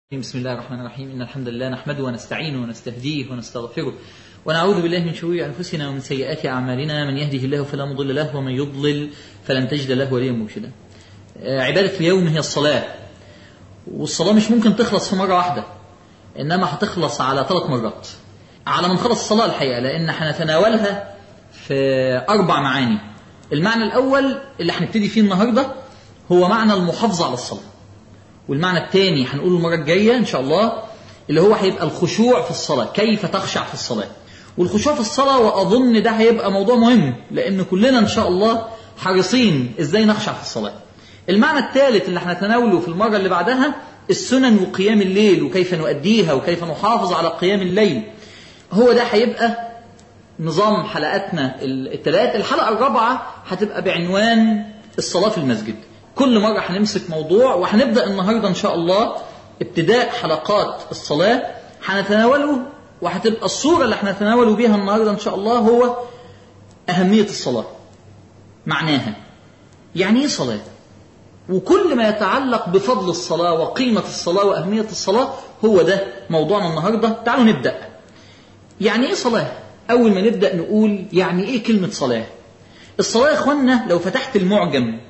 بسم الله الرحمن الرحيم إن الحمد لله نحمده ونستعينه ونستهديه ونستغفره ونعوذ بالله من شرور أنفسنا ومن سيئات أعمالنا من يهده الله فلا مضل له ومن يضلل فلن تجد له وليا مرشدا آه، عبادة اليوم هي الصلاة والصلاة مش ممكن تخلص في مرة واحدة إنما هتخلص على ثلاث مرات على ما نخلص الصلاة الحقيقة لأن هنتناولها في أربع معاني المعنى الأول اللي هنبتدي فيه النهاردة هو معنى المحافظة على الصلاة والمعنى الثاني هنقوله المرة الجاية إن شاء الله اللي هو هيبقى الخشوع في الصلاة كيف تخشع في الصلاة والخشوع في الصلاة وأظن ده هيبقى موضوع مهم لأن كلنا إن شاء الله حريصين إزاي نخشع في الصلاة المعنى الثالث اللي هنتناوله في المرة اللي بعدها السنن وقيام الليل وكيف نؤديها وكيف نحافظ على قيام الليل هو ده هيبقى نظام حلقاتنا الثلاث الحلقة الرابعة هتبقى بعنوان الصلاة في المسجد كل مرة هنمسك موضوع وهنبدأ النهاردة إن شاء الله ابتداء حلقات الصلاة هنتناوله وهتبقى الصورة اللي هنتناوله بيها النهاردة إن شاء الله هو أهمية الصلاة معناها يعني إيه صلاة وكل ما يتعلق بفضل الصلاة وقيمة الصلاة وأهمية الصلاة هو ده موضوعنا النهاردة تعالوا نبدأ يعني إيه صلاة أول ما نبدأ نقول يعني إيه كلمة صلاة الصلاة يا إخوانا لو فتحت المعجم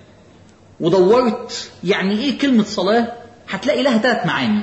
ودورت يعني ايه كلمة صلاة هتلاقي لها ثلاث معاني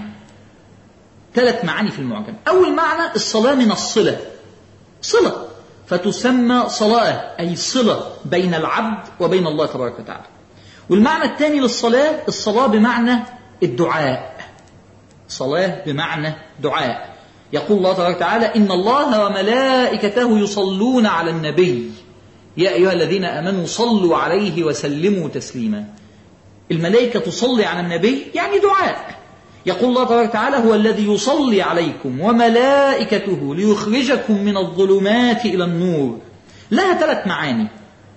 ثلاث معاني في المعجم أول معنى الصلاة من الصلة صلة فتسمى صلاة أي صلة بين العبد وبين الله تبارك وتعالى والمعنى الثاني للصلاة الصلاة بمعنى الدعاء صلاة بمعنى دعاء يقول الله تبارك وتعالى إن الله وملائكته يصلون على النبي يا أيها الذين آمنوا صلوا عليه وسلموا تسليما الملائكة تصلي على النبي يعني دعاء يقول الله تبارك وتعالى هو الذي يصلي عليكم وملائكته ليخرجكم من الظلمات إلى النور لها ثلاث معاني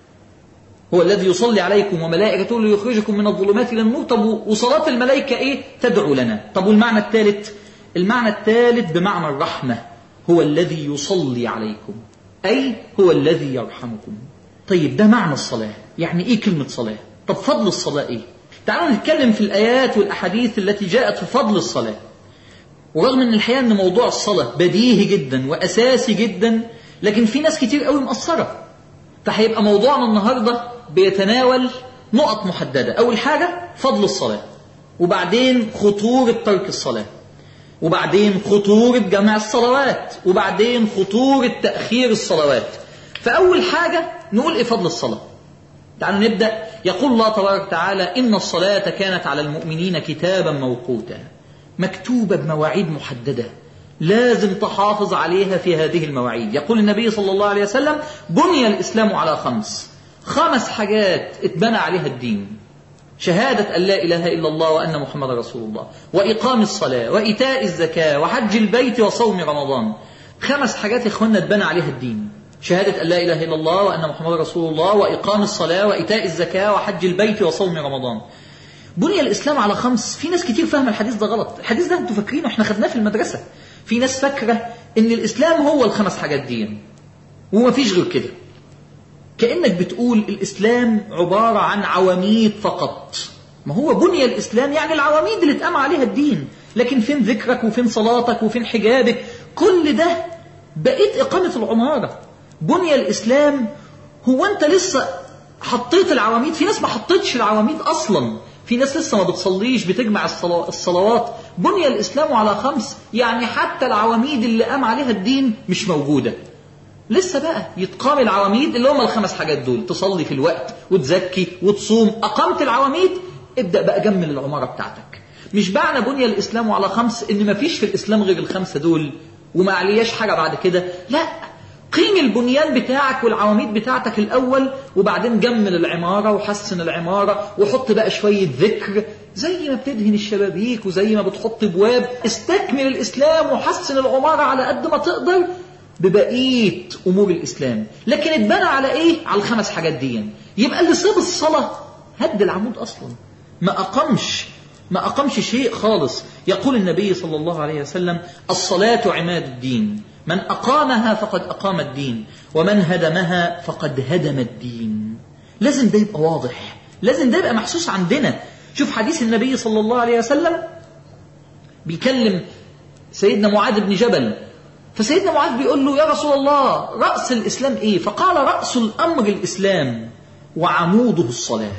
هو الذي يصلي عليكم وملائكته ليخرجكم من الظلمات إلى النور طب وصلاة الملائكة إيه تدعو لنا طب والمعنى الثالث المعنى الثالث بمعنى الرحمة هو الذي يصلي عليكم أي هو الذي يرحمكم طيب ده معنى الصلاة يعني إيه كلمة صلاة طب فضل الصلاة إيه تعالوا نتكلم في الآيات والأحاديث التي جاءت في فضل الصلاة ورغم ان الحقيقة ان موضوع الصلاة بديهي جدا وأساسي جدا لكن في ناس كتير قوي مقصرة فهيبقى موضوعنا النهاردة بيتناول نقط محددة أول حاجة فضل الصلاة وبعدين خطورة ترك الصلاة وبعدين خطورة جمع الصلوات وبعدين خطورة تأخير الصلوات فأول حاجة نقول إيه فضل الصلاة تعالوا نبدأ يقول الله تبارك وتعالى إن الصلاة كانت على المؤمنين كتابا موقوتا مكتوبة بمواعيد محددة لازم تحافظ عليها في هذه المواعيد يقول النبي صلى الله عليه وسلم بني الإسلام على خمس خمس حاجات اتبنى عليها الدين شهادة أن لا إله إلا الله وأن محمد رسول الله وإقام الصلاة وإيتاء الزكاة وحج البيت وصوم رمضان خمس حاجات إخواننا اتبنى عليها الدين شهادة أن لا إله إلا الله وأن محمد رسول الله وإقام الصلاة وإيتاء الزكاة وحج البيت وصوم رمضان بني الإسلام على خمس في ناس كتير فاهمة الحديث ده غلط الحديث ده أنتوا فاكرينه احنا خدناه في المدرسة في ناس فاكرة إن الإسلام هو الخمس حاجات دي ومفيش غير كده كأنك بتقول الإسلام عبارة عن عواميد فقط ما هو بني الإسلام يعني العواميد اللي اتقام عليها الدين لكن فين ذكرك وفين صلاتك وفين حجابك كل ده بقيت إقامة العمارة بني الإسلام هو أنت لسه حطيت العواميد في ناس ما حطيتش العواميد أصلا في ناس لسه ما بتصليش بتجمع الصلوات بني الإسلام على خمس يعني حتى العواميد اللي قام عليها الدين مش موجودة لسه بقى يتقام العواميد اللي هم الخمس حاجات دول تصلي في الوقت وتزكي وتصوم أقمت العواميد ابدأ بقى جمل العمارة بتاعتك مش معنى بني الإسلام على خمس إن ما فيش في الإسلام غير الخمسة دول وما علياش حاجة بعد كده لا قيم البنيان بتاعك والعواميد بتاعتك الأول وبعدين جمل العمارة وحسن العمارة وحط بقى شوية ذكر زي ما بتدهن الشبابيك وزي ما بتحط بواب استكمل الإسلام وحسن العمارة على قد ما تقدر ببقية أمور الإسلام لكن اتبنى على إيه؟ على الخمس حاجات دي يبقى اللي ساب الصلاة هد العمود أصلا ما أقمش ما أقمش شيء خالص يقول النبي صلى الله عليه وسلم الصلاة عماد الدين من أقامها فقد أقام الدين ومن هدمها فقد هدم الدين لازم ده يبقى واضح لازم ده يبقى محسوس عندنا شوف حديث النبي صلى الله عليه وسلم بيكلم سيدنا معاذ بن جبل فسيدنا معاذ بيقول له يا رسول الله رأس الإسلام إيه فقال رأس الأمر الإسلام وعموده الصلاة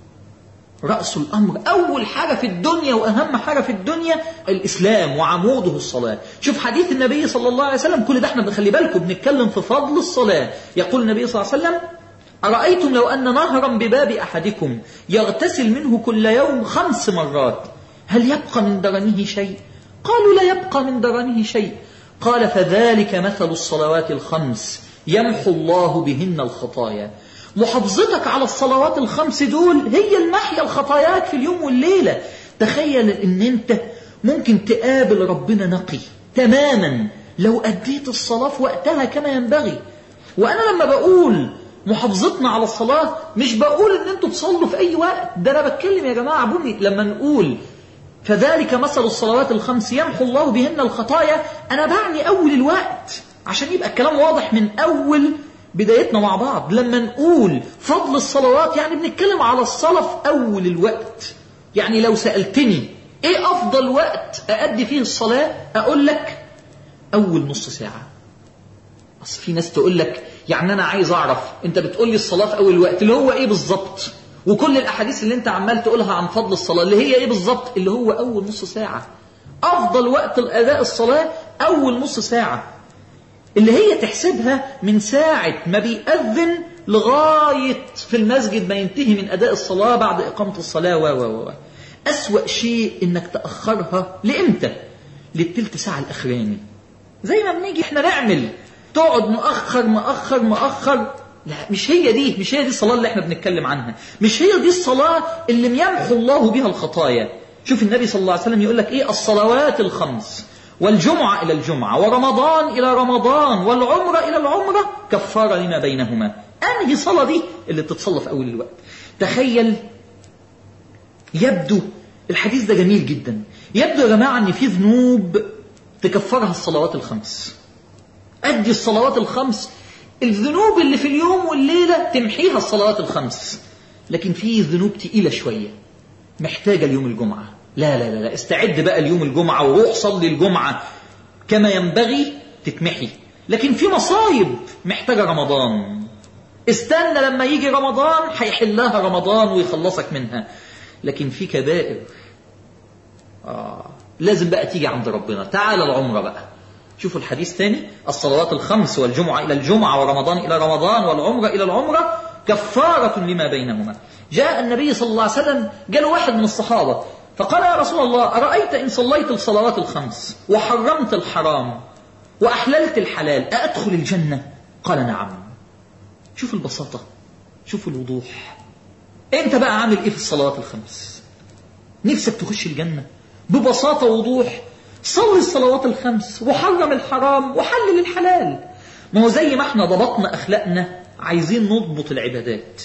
رأس الأمر أول حاجة في الدنيا وأهم حاجة في الدنيا الإسلام وعموده الصلاة شوف حديث النبي صلى الله عليه وسلم كل ده احنا بنخلي بالكم بنتكلم في فضل الصلاة يقول النبي صلى الله عليه وسلم أرأيتم لو أن نهرا بباب أحدكم يغتسل منه كل يوم خمس مرات هل يبقى من درنه شيء قالوا لا يبقى من درنه شيء قال فذلك مثل الصلوات الخمس يمحو الله بهن الخطايا محافظتك على الصلوات الخمس دول هي المحيا الخطاياك في اليوم والليلة تخيل ان انت ممكن تقابل ربنا نقي تماما لو أديت الصلاة في وقتها كما ينبغي وأنا لما بقول محافظتنا على الصلاة مش بقول ان انتوا تصلوا في اي وقت ده انا بتكلم يا جماعة بني لما نقول فذلك مثل الصلوات الخمس يمحو الله بهن الخطايا انا بعني اول الوقت عشان يبقى الكلام واضح من اول بدايتنا مع بعض لما نقول فضل الصلوات يعني بنتكلم على الصلاة في اول الوقت يعني لو سألتني ايه افضل وقت اادي فيه الصلاة اقول لك اول نص ساعة اصل في ناس تقول لك يعني انا عايز اعرف انت بتقول لي الصلاه في اول وقت اللي هو ايه بالظبط وكل الاحاديث اللي انت عمال تقولها عن فضل الصلاه اللي هي ايه بالظبط اللي هو اول نص ساعه افضل وقت الاداء الصلاه اول نص ساعه اللي هي تحسبها من ساعه ما بيأذن لغايه في المسجد ما ينتهي من اداء الصلاه بعد اقامه الصلاه و و و اسوأ شيء انك تاخرها لامتى للتلت ساعه الاخراني زي ما بنيجي احنا نعمل تقعد مؤخر مؤخر مؤخر لا مش هي دي مش هي دي الصلاة اللي احنا بنتكلم عنها مش هي دي الصلاة اللي يمحو الله بها الخطايا شوف النبي صلى الله عليه وسلم يقول لك ايه الصلوات الخمس والجمعة إلى الجمعة ورمضان إلى رمضان والعمرة إلى العمرة كفارة لما بينهما أنهي صلاة دي اللي بتتصلى في أول الوقت تخيل يبدو الحديث ده جميل جدا يبدو يا جماعة أن في ذنوب تكفرها الصلوات الخمس أدي الصلوات الخمس الذنوب اللي في اليوم والليلة تمحيها الصلوات الخمس لكن في ذنوب تقيلة شوية محتاجة اليوم الجمعة لا لا لا, لا. استعد بقى اليوم الجمعة وروح صلي الجمعة كما ينبغي تتمحي لكن في مصايب محتاجة رمضان استنى لما يجي رمضان هيحلها رمضان ويخلصك منها لكن في كبائر آه. لازم بقى تيجي عند ربنا تعال العمرة بقى شوفوا الحديث تاني الصلوات الخمس والجمعة إلى الجمعة ورمضان إلى رمضان والعمرة إلى العمرة كفارة لما بينهما جاء النبي صلى الله عليه وسلم جاء واحد من الصحابة فقال يا رسول الله أرأيت إن صليت الصلوات الخمس وحرمت الحرام وأحللت الحلال أأدخل الجنة قال نعم شوف البساطة شوف الوضوح أنت بقى عامل إيه في الصلوات الخمس نفسك تخش الجنة ببساطة ووضوح صلي الصلوات الخمس وحرم الحرام وحلل الحلال ما هو زي ما احنا ضبطنا أخلاقنا عايزين نضبط العبادات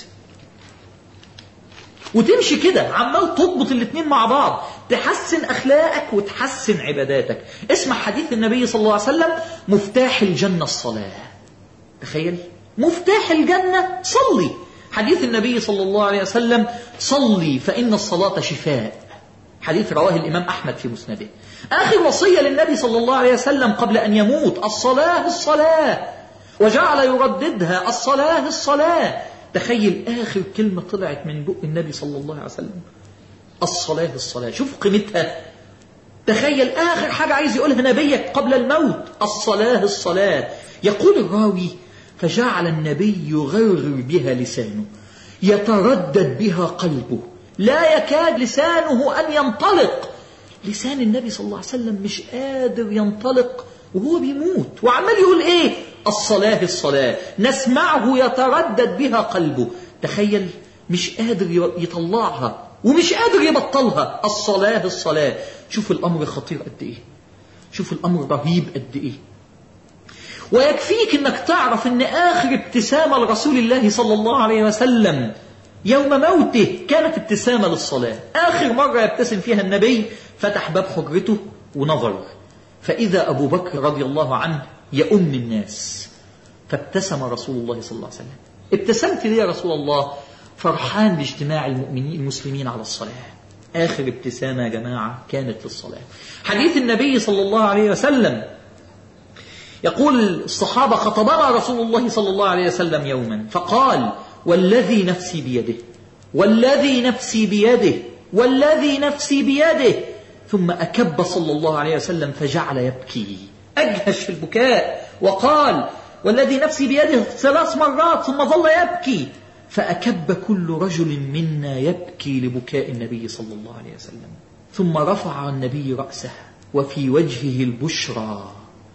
وتمشي كده عمال تضبط الاثنين مع بعض تحسن أخلاقك وتحسن عباداتك اسمع حديث النبي صلى الله عليه وسلم مفتاح الجنة الصلاة تخيل مفتاح الجنة صلي حديث النبي صلى الله عليه وسلم صلي فإن الصلاة شفاء حديث رواه الإمام أحمد في مسنده آخر وصية للنبي صلى الله عليه وسلم قبل أن يموت الصلاة الصلاة وجعل يرددها الصلاة الصلاة تخيل آخر كلمة طلعت من بق النبي صلى الله عليه وسلم الصلاة الصلاة شوف قيمتها تخيل آخر حاجة عايز يقولها نبيك قبل الموت الصلاة الصلاة يقول الراوي فجعل النبي يغرر بها لسانه يتردد بها قلبه لا يكاد لسانه أن ينطلق لسان النبي صلى الله عليه وسلم مش قادر ينطلق وهو بيموت وعمال يقول ايه الصلاة الصلاة نسمعه يتردد بها قلبه تخيل مش قادر يطلعها ومش قادر يبطلها الصلاة الصلاة شوف الأمر خطير قد ايه شوف الأمر رهيب قد ايه ويكفيك انك تعرف ان اخر ابتسامة لرسول الله صلى الله عليه وسلم يوم موته كانت ابتسامة للصلاة آخر مرة يبتسم فيها النبي فتح باب حجرته ونظر فإذا أبو بكر رضي الله عنه يؤم الناس فابتسم رسول الله صلى الله عليه وسلم ابتسمت ليه يا رسول الله فرحان باجتماع المؤمنين المسلمين على الصلاة آخر ابتسامة يا جماعة كانت للصلاة حديث النبي صلى الله عليه وسلم يقول الصحابة خطبنا رسول الله صلى الله عليه وسلم يوما فقال والذي نفسي بيده والذي نفسي بيده والذي نفسي بيده ثم أكب صلى الله عليه وسلم فجعل يبكي أجهش في البكاء وقال والذي نفسي بيده ثلاث مرات ثم ظل يبكي فأكب كل رجل منا يبكي لبكاء النبي صلى الله عليه وسلم ثم رفع النبي رأسه وفي وجهه البشرى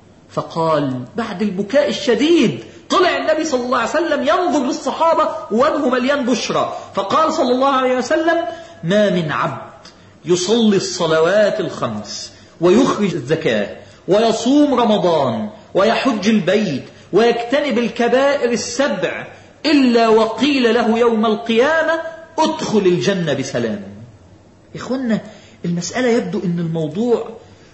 فقال بعد البكاء الشديد طلع النبي صلى الله عليه وسلم ينظر للصحابة وجهه مليان بشرى فقال صلى الله عليه وسلم ما من عبد يصلي الصلوات الخمس ويخرج الزكاة ويصوم رمضان ويحج البيت ويجتنب الكبائر السبع إلا وقيل له يوم القيامة ادخل الجنة بسلام إخوانا المسألة يبدو أن الموضوع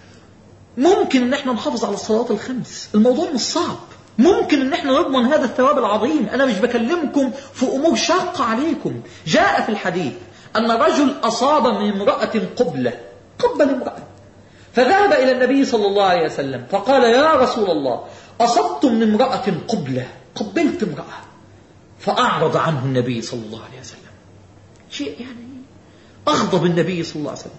ممكن أن احنا نحافظ على الصلوات الخمس الموضوع مش صعب ممكن ان احنا نضمن هذا الثواب العظيم انا مش بكلمكم في امور شاقة عليكم جاء في الحديث ان رجل اصاب من امرأة قبلة قبل امرأة فذهب الى النبي صلى الله عليه وسلم فقال يا رسول الله اصبت من امرأة قبلة قبلت امرأة فاعرض عنه النبي صلى الله عليه وسلم شيء يعني اغضب النبي صلى الله عليه وسلم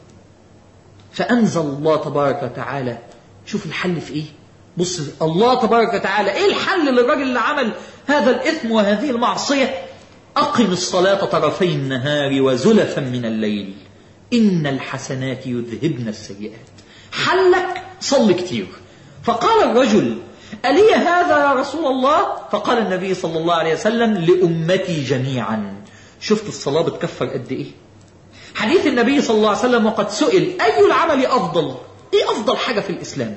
فانزل الله تبارك وتعالى شوف الحل في ايه بص الله تبارك وتعالى ايه الحل للراجل اللي عمل هذا الاثم وهذه المعصيه اقم الصلاه طرفي النهار وزلفا من الليل ان الحسنات يذهبن السيئات حلك صل كتير فقال الرجل ألي هذا يا رسول الله فقال النبي صلى الله عليه وسلم لأمتي جميعا شفت الصلاة بتكفر قد إيه حديث النبي صلى الله عليه وسلم وقد سئل أي العمل أفضل إيه أفضل حاجة في الإسلام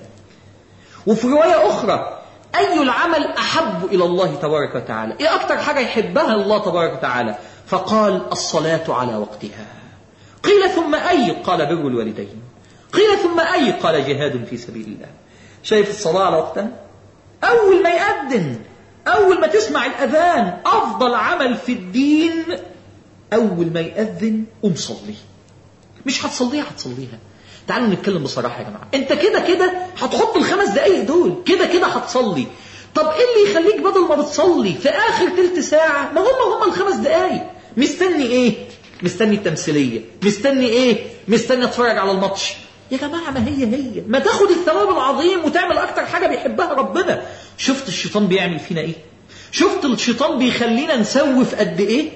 وفي رواية أخرى أي العمل أحب إلى الله تبارك وتعالى إيه أكتر حاجة يحبها الله تبارك وتعالى فقال الصلاة على وقتها قيل ثم أي قال بر الوالدين قيل ثم أي قال جهاد في سبيل الله شايف الصلاة على وقتها أول ما يأذن أول ما تسمع الأذان أفضل عمل في الدين أول ما يأذن قوم صلي مش هتصليها هتصليها تعالوا نتكلم بصراحة يا جماعة انت كده كده هتحط الخمس دقايق دول كده كده هتصلي طب ايه اللي يخليك بدل ما بتصلي في اخر تلت ساعة ما هم هم الخمس دقايق مستني ايه مستني التمثيلية مستني ايه مستني اتفرج على الماتش يا جماعة ما هي هي ما تاخد الثواب العظيم وتعمل اكتر حاجة بيحبها ربنا شفت الشيطان بيعمل فينا ايه شفت الشيطان بيخلينا نسوف قد ايه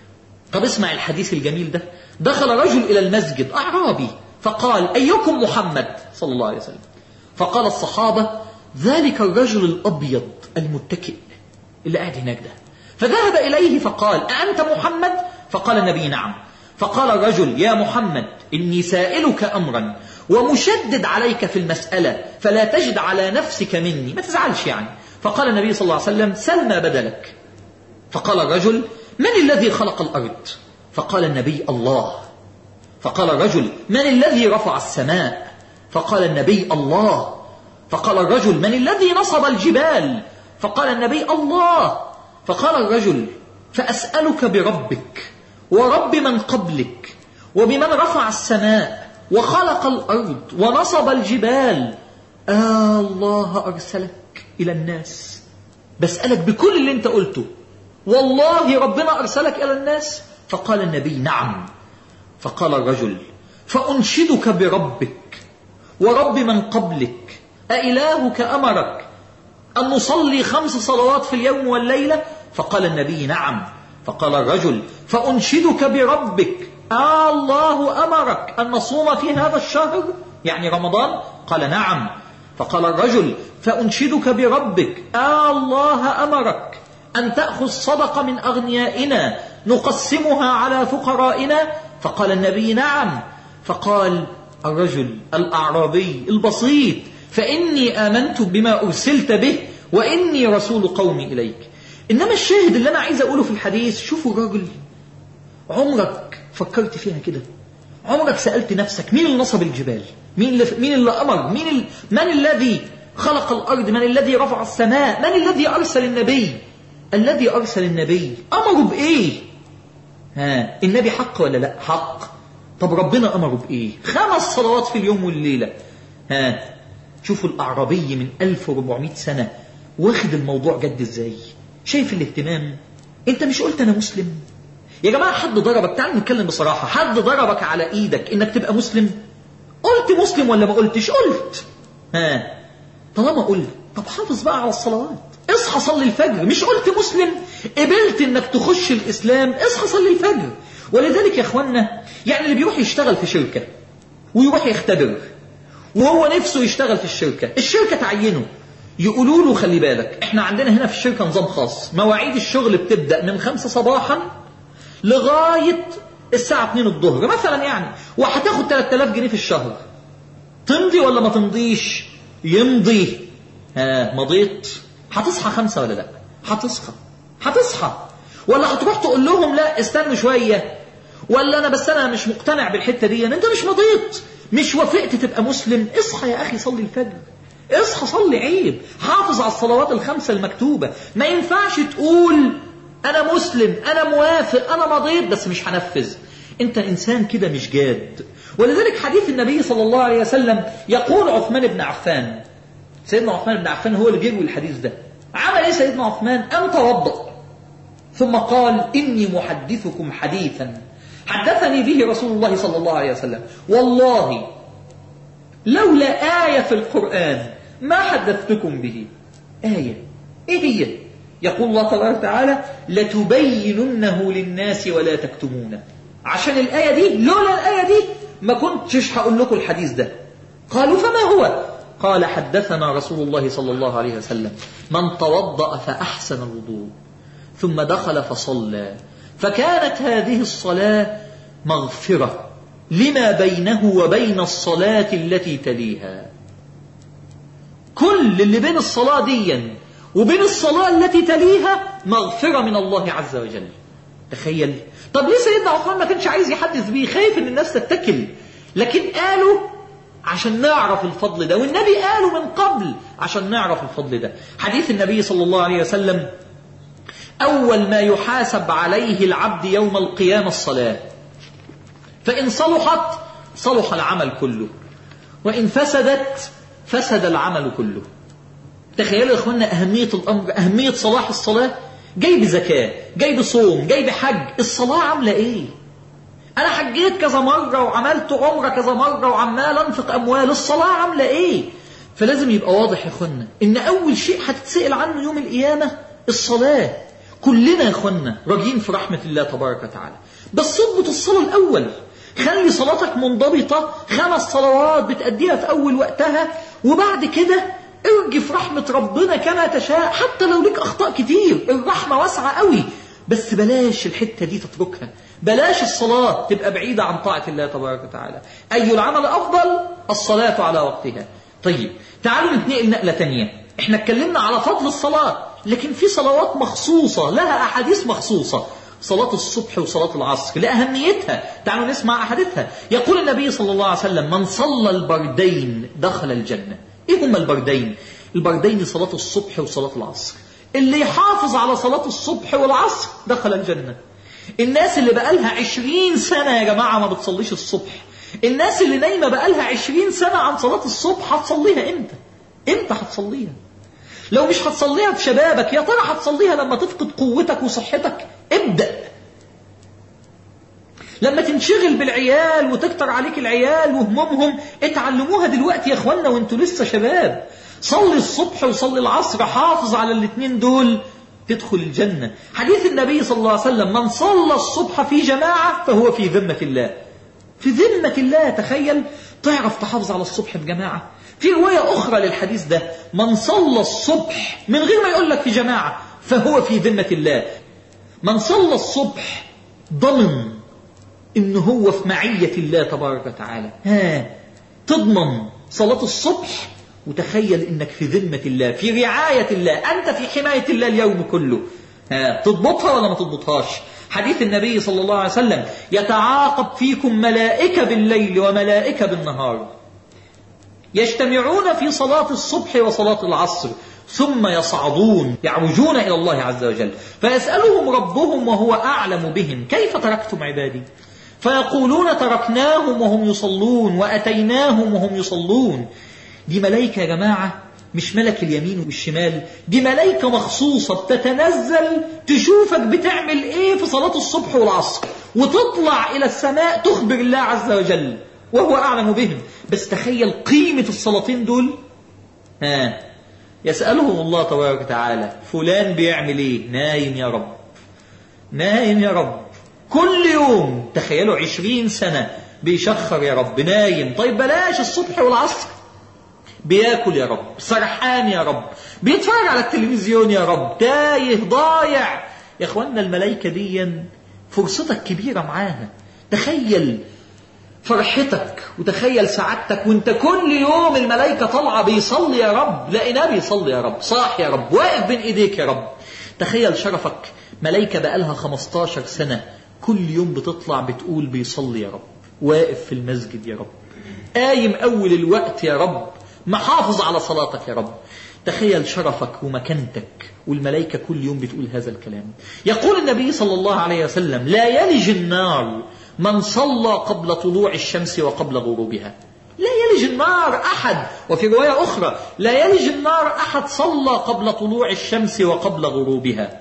طب اسمع الحديث الجميل ده دخل رجل الى المسجد اعرابي فقال أيكم محمد صلى الله عليه وسلم فقال الصحابة ذلك الرجل الأبيض المتكئ اللي قاعد هناك ده فذهب إليه فقال أأنت محمد فقال النبي نعم فقال الرجل يا محمد إني سائلك أمرا ومشدد عليك في المسألة فلا تجد على نفسك مني ما تزعلش يعني فقال النبي صلى الله عليه وسلم سل ما بدلك فقال الرجل من الذي خلق الأرض فقال النبي الله فقال الرجل من الذي رفع السماء فقال النبي الله فقال الرجل من الذي نصب الجبال فقال النبي الله فقال الرجل فأسألك بربك ورب من قبلك وبمن رفع السماء وخلق الأرض ونصب الجبال آه الله أرسلك إلى الناس بسألك بكل اللي انت قلته والله ربنا أرسلك إلى الناس فقال النبي نعم فقال الرجل فأنشدك بربك ورب من قبلك أإلهك أمرك أن نصلي خمس صلوات في اليوم والليلة فقال النبي نعم فقال الرجل فأنشدك بربك آه الله أمرك أن نصوم في هذا الشهر يعني رمضان قال نعم فقال الرجل فأنشدك بربك آه الله أمرك أن تأخذ صدقة من أغنيائنا نقسمها على فقرائنا فقال النبي نعم فقال الرجل الأعرابي البسيط فإني آمنت بما أرسلت به وإني رسول قومي إليك إنما الشاهد اللي أنا عايز أقوله في الحديث شوفوا الرجل عمرك فكرت فيها كده عمرك سألت نفسك مين اللي نصب الجبال مين اللي, مين اللي أمر مين ال... من الذي خلق الأرض من الذي رفع السماء من الذي أرسل النبي الذي أرسل النبي أمره بإيه ها النبي حق ولا لا حق طب ربنا أمره بإيه خمس صلوات في اليوم والليلة ها شوفوا الأعرابي من 1400 سنة واخد الموضوع جد ازاي شايف الاهتمام انت مش قلت انا مسلم يا جماعة حد ضربك تعال نتكلم بصراحة حد ضربك على ايدك انك تبقى مسلم قلت مسلم ولا ما قلتش قلت ها طالما قلت طب حافظ بقى على الصلوات اصحى صلي الفجر مش قلت مسلم قبلت انك تخش الاسلام اصحى صلي الفجر ولذلك يا اخوانا يعني اللي بيروح يشتغل في شركة ويروح يختبر وهو نفسه يشتغل في الشركة الشركة تعينه يقولوا له خلي بالك احنا عندنا هنا في الشركة نظام خاص مواعيد الشغل بتبدأ من خمسة صباحا لغاية الساعة 2 الظهر مثلا يعني وهتاخد 3000 جنيه في الشهر تمضي ولا ما تمضيش يمضي ها مضيت هتصحى خمسة ولا لا هتصحى هتصحى ولا هتروح تقول لهم لا استنوا شوية ولا انا بس انا مش مقتنع بالحتة دي انت مش مضيت مش وافقت تبقى مسلم اصحى يا اخي صلي الفجر اصحى صلي عيب حافظ على الصلوات الخمسة المكتوبة ما ينفعش تقول انا مسلم انا موافق انا مضيت بس مش هنفذ انت انسان كده مش جاد ولذلك حديث النبي صلى الله عليه وسلم يقول عثمان بن عفان سيدنا عثمان بن عفان هو اللي بيروي الحديث ده عمل ايه سيدنا عثمان قام توضأ ثم قال اني محدثكم حديثا حدثني به رسول الله صلى الله عليه وسلم والله لولا آية في القرآن ما حدثتكم به آية إيه هي يقول الله تبارك وتعالى لتبيننه للناس ولا تكتمونه عشان الآية دي لولا الآية دي ما كنتش هقول لكم الحديث ده قالوا فما هو قال حدثنا رسول الله صلى الله عليه وسلم من توضأ فأحسن الوضوء ثم دخل فصلى فكانت هذه الصلاة مغفرة لما بينه وبين الصلاة التي تليها كل اللي بين الصلاة ديا وبين الصلاة التي تليها مغفرة من الله عز وجل تخيل طب ليه سيدنا عثمان ما كانش عايز يحدث بيه خايف ان الناس تتكل لكن قالوا عشان نعرف الفضل ده والنبي قالوا من قبل عشان نعرف الفضل ده حديث النبي صلى الله عليه وسلم أول ما يحاسب عليه العبد يوم القيامة الصلاة فإن صلحت صلح العمل كله وإن فسدت فسد العمل كله تخيلوا يا إخوانا أهمية الأمر أهمية صلاح الصلاة جاي بزكاة جاي بصوم جاي بحج الصلاة عاملة إيه أنا حجيت كذا مرة وعملت عمرة كذا مرة وعمال أنفق أموال الصلاة عاملة إيه فلازم يبقى واضح يا إخوانا إن أول شيء هتتسأل عنه يوم القيامة الصلاة كلنا يا إخوانا راجين في رحمة الله تبارك وتعالى بس اضبط الصلاة الأول خلي صلاتك منضبطة خمس صلوات بتأديها في أول وقتها وبعد كده ارجف رحمة ربنا كما تشاء حتى لو لك أخطاء كتير الرحمة واسعة قوي بس بلاش الحتة دي تتركها بلاش الصلاة تبقى بعيدة عن طاعة الله تبارك وتعالى أي العمل أفضل الصلاة على وقتها طيب تعالوا نتنقل نقلة تانية احنا اتكلمنا على فضل الصلاة لكن في صلوات مخصوصة لها أحاديث مخصوصة صلاة الصبح وصلاة العصر لأهميتها تعالوا نسمع أحاديثها يقول النبي صلى الله عليه وسلم من صلى البردين دخل الجنة إيه هما البردين البردين صلاة الصبح وصلاة العصر اللي يحافظ على صلاة الصبح والعصر دخل الجنة الناس اللي بقالها عشرين سنة يا جماعة ما بتصليش الصبح الناس اللي نايمة بقالها عشرين سنة عن صلاة الصبح هتصليها امتى امتى هتصليها لو مش هتصليها في شبابك يا ترى هتصليها لما تفقد قوتك وصحتك ابدأ لما تنشغل بالعيال وتكتر عليك العيال وهمومهم اتعلموها دلوقتي يا اخوانا وانتوا لسه شباب صلي الصبح وصلي العصر حافظ على الاثنين دول تدخل الجنة حديث النبي صلى الله عليه وسلم من صلى الصبح في جماعة فهو في ذمة الله في ذمة الله تخيل تعرف تحافظ على الصبح بجماعة في رواية أخرى للحديث ده من صلى الصبح من غير ما يقول لك في جماعة فهو في ذمة الله من صلى الصبح ضمن إن هو في معية الله تبارك وتعالى ها تضمن صلاة الصبح وتخيل إنك في ذمة الله في رعاية الله أنت في حماية الله اليوم كله ها تضبطها ولا ما تضبطهاش حديث النبي صلى الله عليه وسلم يتعاقب فيكم ملائكة بالليل وملائكة بالنهار يجتمعون في صلاة الصبح وصلاة العصر ثم يصعدون يعرجون إلى الله عز وجل فيسألهم ربهم وهو أعلم بهم كيف تركتم عبادي فيقولون تركناهم وهم يصلون وأتيناهم وهم يصلون دي ملائكة يا جماعة مش ملك اليمين والشمال دي ملائكة مخصوصة بتتنزل تشوفك بتعمل ايه في صلاة الصبح والعصر وتطلع إلى السماء تخبر الله عز وجل وهو أعلم بهم بس تخيل قيمة الصلاتين دول ها يسألهم الله تبارك وتعالى فلان بيعمل ايه نايم يا رب نايم يا رب كل يوم تخيلوا عشرين سنة بيشخر يا رب نايم طيب بلاش الصبح والعصر بياكل يا رب سرحان يا رب بيتفرج على التلفزيون يا رب تايه ضايع يا اخوانا الملائكة دي فرصتك كبيرة معاها تخيل فرحتك وتخيل سعادتك وانت كل يوم الملائكة طالعة بيصلي يا رب لقيناه بيصلي يا رب صاح يا رب واقف بين ايديك يا رب تخيل شرفك ملائكة بقالها 15 سنة كل يوم بتطلع بتقول بيصلي يا رب واقف في المسجد يا رب قايم أول الوقت يا رب محافظ على صلاتك يا رب تخيل شرفك ومكانتك والملائكة كل يوم بتقول هذا الكلام يقول النبي صلى الله عليه وسلم لا يلج النار من صلى قبل طلوع الشمس وقبل غروبها لا يلج النار أحد وفي رواية أخرى لا يلج النار أحد صلى قبل طلوع الشمس وقبل غروبها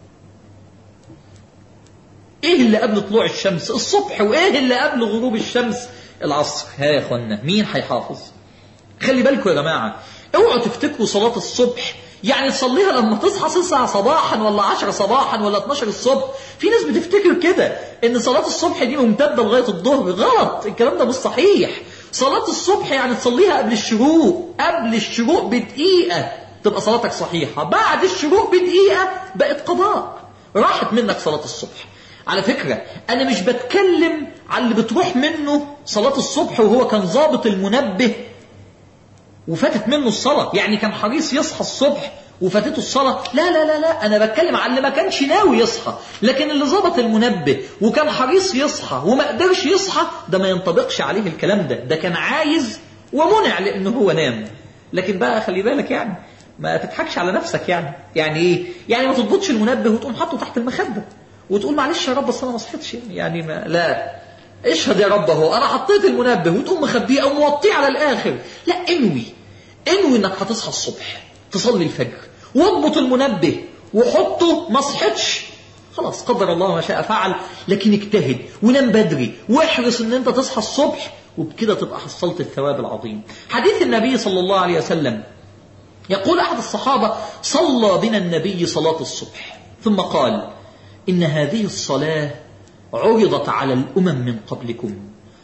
ايه اللي قبل طلوع الشمس الصبح وايه اللي قبل غروب الشمس العصر ها يا اخوانا مين هيحافظ خلي بالكم يا جماعة اوعوا تفتكروا صلاة الصبح يعني تصليها لما تصحى تسعة صباحا ولا عشرة صباحا ولا 12 الصبح في ناس بتفتكر كده ان صلاة الصبح دي ممتدة لغاية الظهر غلط الكلام ده مش صحيح صلاة الصبح يعني تصليها قبل الشروق قبل الشروق بدقيقة تبقى صلاتك صحيحة بعد الشروق بدقيقة بقت قضاء راحت منك صلاة الصبح على فكرة أنا مش بتكلم على اللي بتروح منه صلاة الصبح وهو كان ظابط المنبه وفاتت منه الصلاة يعني كان حريص يصحى الصبح وفاتته الصلاة لا لا لا لا أنا بتكلم على اللي ما كانش ناوي يصحى لكن اللي ظبط المنبه وكان حريص يصحى وما قدرش يصحى ده ما ينطبقش عليه الكلام ده ده كان عايز ومنع لأنه هو نام لكن بقى خلي بالك يعني ما تضحكش على نفسك يعني يعني ايه يعني ما تضبطش المنبه وتقوم حاطه تحت المخده وتقول معلش يا رب بس انا ما صحيتش يعني ما لا اشهد يا رب اهو انا حطيت المنبه وتقوم مخبيه او موطيه على الاخر لا انوي انوي انك هتصحى الصبح تصلي الفجر واضبط المنبه وحطه ما صحتش خلاص قدر الله ما شاء فعل لكن اجتهد ونام بدري واحرص ان انت تصحى الصبح وبكده تبقى حصلت الثواب العظيم حديث النبي صلى الله عليه وسلم يقول احد الصحابه صلى بنا النبي صلاه الصبح ثم قال إن هذه الصلاة عرضت على الأمم من قبلكم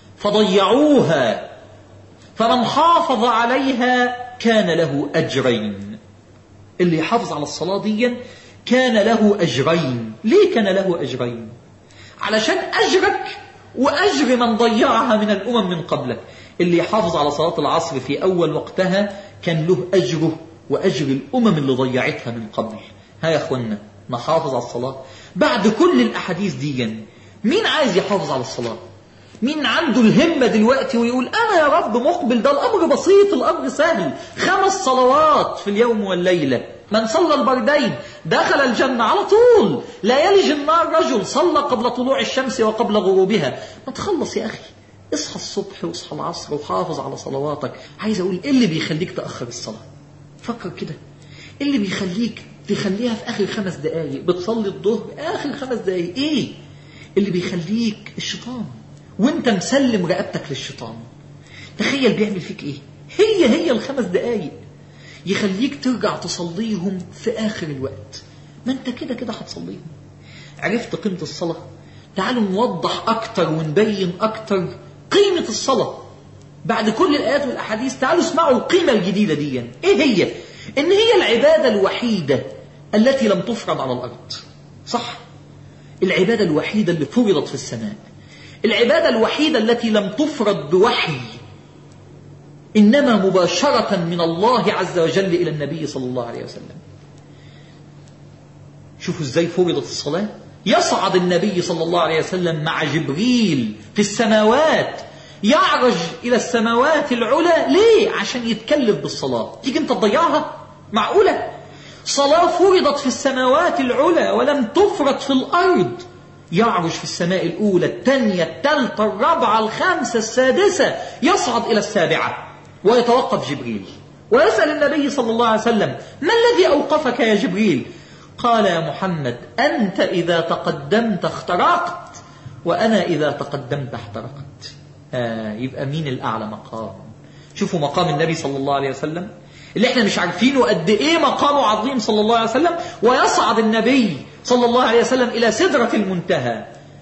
فضيعوها فمن حافظ عليها كان له أجرين اللي يحافظ على الصلاة دي كان له أجرين ليه كان له أجرين علشان أجرك وأجر من ضيعها من الأمم من قبلك اللي يحافظ على صلاة العصر في أول وقتها كان له أجره وأجر الأمم اللي ضيعتها من قبل ها يا أخوانا نحافظ على الصلاة بعد كل الأحاديث دي مين عايز يحافظ على الصلاة مين عنده الهمة دلوقتي ويقول أنا يا رب مقبل ده الأمر بسيط الأمر سهل خمس صلوات في اليوم والليلة من صلى البردين دخل الجنة على طول لا يلج النار رجل صلى قبل طلوع الشمس وقبل غروبها ما تخلص يا أخي اصحى الصبح واصحى العصر وحافظ على صلواتك عايز أقول إيه اللي بيخليك تأخر الصلاة فكر كده إيه اللي بيخليك تخليها في آخر خمس دقايق بتصلي الظهر آخر خمس دقايق إيه اللي بيخليك الشيطان وانت مسلم رقبتك للشيطان تخيل بيعمل فيك ايه هي هي الخمس دقايق يخليك ترجع تصليهم في آخر الوقت ما انت كده كده هتصليهم عرفت قيمة الصلاة تعالوا نوضح أكتر ونبين أكتر قيمة الصلاة بعد كل الآيات والأحاديث تعالوا اسمعوا القيمة الجديدة دي إيه هي إن هي العبادة الوحيدة التي لم تفرض على الأرض صح العبادة الوحيدة اللي فرضت في السماء العبادة الوحيدة التي لم تفرض بوحي إنما مباشرة من الله عز وجل إلى النبي صلى الله عليه وسلم شوفوا ازاي فرضت الصلاة يصعد النبي صلى الله عليه وسلم مع جبريل في السماوات يعرج إلى السماوات العلى ليه؟ عشان يتكلف بالصلاة تيجي انت تضيعها معقولة صلاة فرضت في السماوات العلى ولم تفرض في الأرض يعرج في السماء الأولى الثانية الثالثة الرابعة الخامسة السادسة يصعد إلى السابعة ويتوقف جبريل ويسأل النبي صلى الله عليه وسلم ما الذي أوقفك يا جبريل قال يا محمد أنت إذا تقدمت اخترقت وأنا إذا تقدمت احترقت آه يبقى مين الأعلى مقام شوفوا مقام النبي صلى الله عليه وسلم اللي احنا مش عارفينه قد ايه مقامه عظيم صلى الله عليه وسلم ويصعد النبي صلى الله عليه وسلم إلى سدرة المنتهى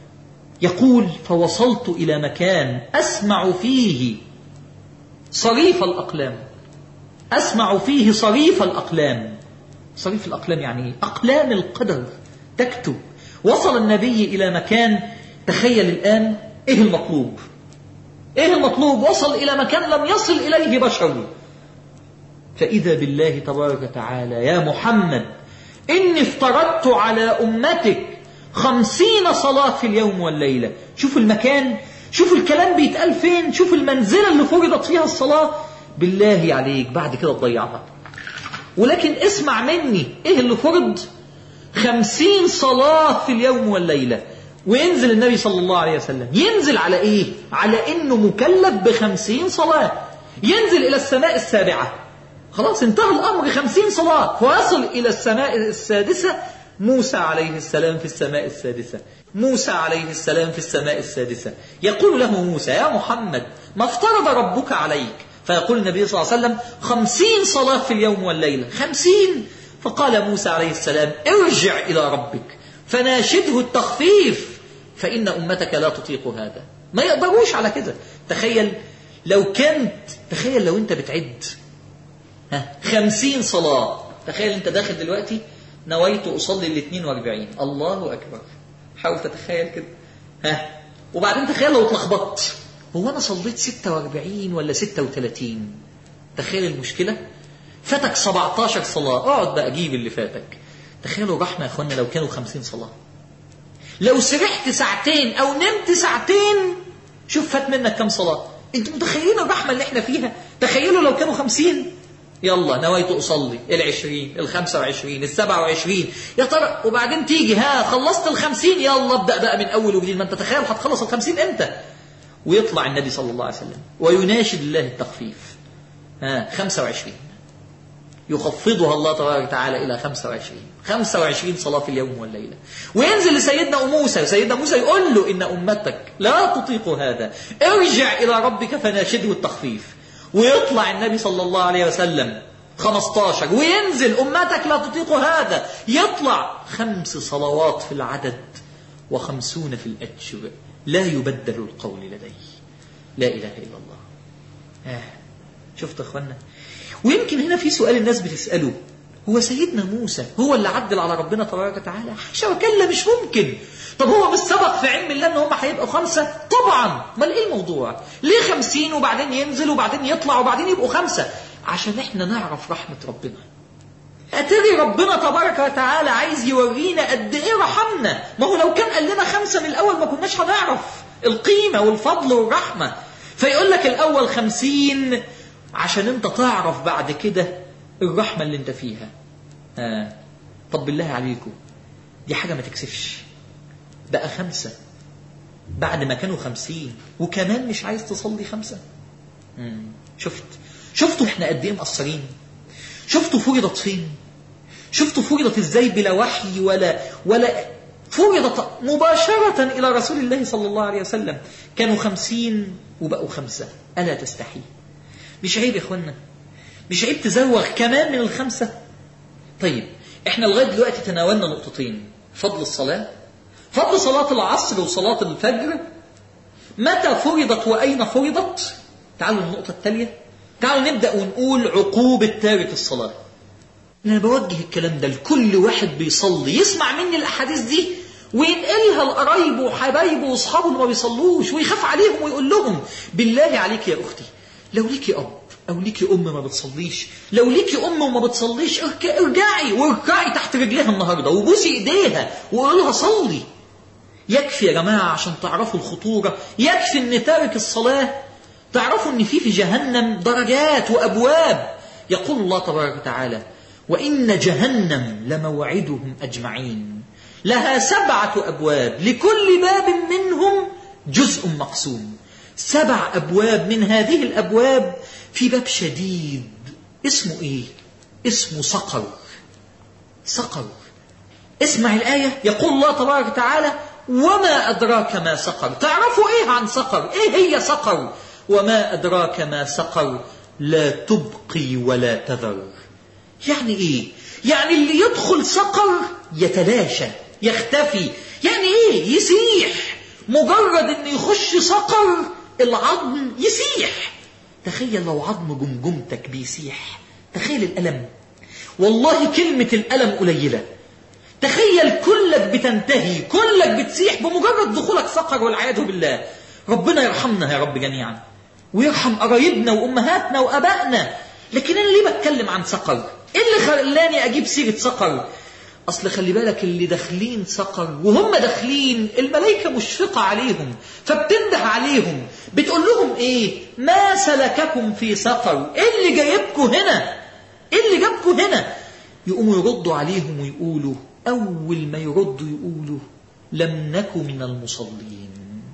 يقول فوصلت إلى مكان أسمع فيه صريف الأقلام أسمع فيه صريف الأقلام صريف الأقلام يعني إيه؟ أقلام القدر تكتب وصل النبي إلى مكان تخيل الآن إيه المطلوب إيه المطلوب وصل إلى مكان لم يصل إليه بشر فإذا بالله تبارك وتعالى يا محمد إني افترضت على أمتك خمسين صلاة في اليوم والليلة شوف المكان شوف الكلام بيتقال فين شوف المنزلة اللي فرضت فيها الصلاة بالله عليك بعد كده تضيعها ولكن اسمع مني ايه اللي فرض خمسين صلاة في اليوم والليلة وينزل النبي صلى الله عليه وسلم ينزل على ايه على انه مكلف بخمسين صلاة ينزل الى السماء السابعة خلاص انتهى الامر خمسين صلاة فيصل الى السماء السادسة موسى عليه السلام في السماء السادسة موسى عليه السلام في السماء السادسة يقول له موسى يا محمد ما افترض ربك عليك فيقول النبي صلى الله عليه وسلم خمسين صلاة في اليوم والليلة خمسين فقال موسى عليه السلام ارجع إلى ربك فناشده التخفيف فإن أمتك لا تطيق هذا ما يقدروش على كده تخيل لو كانت تخيل لو أنت بتعد ها خمسين صلاة تخيل أنت داخل دلوقتي نويت أصلي ال 42 الله أكبر حاول تتخيل كده ها وبعدين تخيل لو اتلخبطت هو أنا صليت 46 ولا 36 تخيل المشكلة فاتك 17 صلاة اقعد بقى جيب اللي فاتك تخيلوا رحمة يا اخوانا لو كانوا 50 صلاة لو سرحت ساعتين او نمت ساعتين شوف فات منك كم صلاة انتوا متخيلين الرحمة اللي احنا فيها تخيلوا لو كانوا 50 يلا نويت أصلي العشرين الخمسة وعشرين السبعة وعشرين يا ترى وبعدين تيجي ها خلصت الخمسين يلا ابدأ بقى من أول وجديد ما أنت تخيل هتخلص الخمسين إمتى ويطلع النبي صلى الله عليه وسلم ويناشد الله التخفيف ها 25 يخفضها الله تبارك وتعالى إلى 25 25 صلاة في اليوم والليلة وينزل لسيدنا موسى سيدنا موسى يقول له إن أمتك لا تطيق هذا ارجع إلى ربك فناشده التخفيف ويطلع النبي صلى الله عليه وسلم 15 وينزل أمتك لا تطيق هذا يطلع خمس صلوات في العدد وخمسون في الأجر لا يبدل القول لدي لا إله إلا الله آه. شفت أخوانا ويمكن هنا في سؤال الناس بتسأله هو سيدنا موسى هو اللي عدل على ربنا تبارك وتعالى حاشا وكلا مش ممكن طب هو مش سبق في علم الله ان هم هيبقوا خمسة طبعا امال ايه الموضوع ليه خمسين وبعدين ينزل وبعدين يطلع وبعدين يبقوا خمسة عشان احنا نعرف رحمة ربنا أتري ربنا تبارك وتعالى عايز يورينا قد إيه رحمنا ما هو لو كان قال لنا خمسة من الأول ما كناش هنعرف القيمة والفضل والرحمة فيقول لك الأول خمسين عشان أنت تعرف بعد كده الرحمة اللي أنت فيها آه. طب بالله عليكم دي حاجة ما تكسفش بقى خمسة بعد ما كانوا خمسين وكمان مش عايز تصلي خمسة مم. شفت شفتوا احنا قد ايه مقصرين شفتوا فرضت فين شفتوا فرضت ازاي بلا وحي ولا ولا فرضت مباشرة إلى رسول الله صلى الله عليه وسلم كانوا خمسين وبقوا خمسة ألا تستحي مش عيب يا إخوانا مش عيب تزوغ كمان من الخمسة طيب احنا لغاية دلوقتي تناولنا نقطتين فضل الصلاة فضل صلاة العصر وصلاة الفجر متى فرضت وأين فرضت تعالوا النقطة التالية تعالوا نبدأ ونقول عقوبة تارك الصلاة أنا بوجه الكلام ده لكل واحد بيصلي يسمع مني الأحاديث دي وينقلها لقرايبه وحبايبه واصحابه اللي ما بيصلوش ويخاف عليهم ويقول لهم بالله عليك يا أختي لو ليكي أب أو ليكي أم ما بتصليش لو ليكي أم وما بتصليش ارجعي واركعي تحت رجليها النهاردة وبوسي إيديها وقول لها صلي يكفي يا جماعة عشان تعرفوا الخطورة يكفي ان تارك الصلاة تعرفوا ان في في جهنم درجات وأبواب يقول الله تبارك وتعالى وإن جهنم لموعدهم أجمعين لها سبعة أبواب لكل باب منهم جزء مقسوم سبع أبواب من هذه الأبواب في باب شديد اسمه إيه؟ اسمه صقر صقر اسمع الآية يقول الله تبارك وتعالى وما أدراك ما سقر تعرفوا إيه عن سقر إيه هي سقر وما أدراك ما سقر لا تبقي ولا تذر يعني إيه يعني اللي يدخل سقر يتلاشى يختفي يعني إيه يسيح مجرد أن يخش سقر العظم يسيح تخيل لو عظم جمجمتك بيسيح تخيل الألم والله كلمة الألم قليلة تخيل كلك بتنتهي كلك بتسيح بمجرد دخولك سقر والعياذ بالله ربنا يرحمنا يا رب جميعا ويرحم قرايبنا وأمهاتنا وأبائنا لكن أنا ليه بتكلم عن سقر إيه اللي خلاني أجيب سيرة سقر أصل خلي بالك اللي داخلين سقر وهم داخلين الملائكة مشفقة عليهم فبتنده عليهم بتقول لهم إيه ما سلككم في سقر إيه اللي جايبكم هنا إيه اللي جابكم هنا يقوموا يردوا عليهم ويقولوا أول ما يردوا يقولوا لم نك من المصلين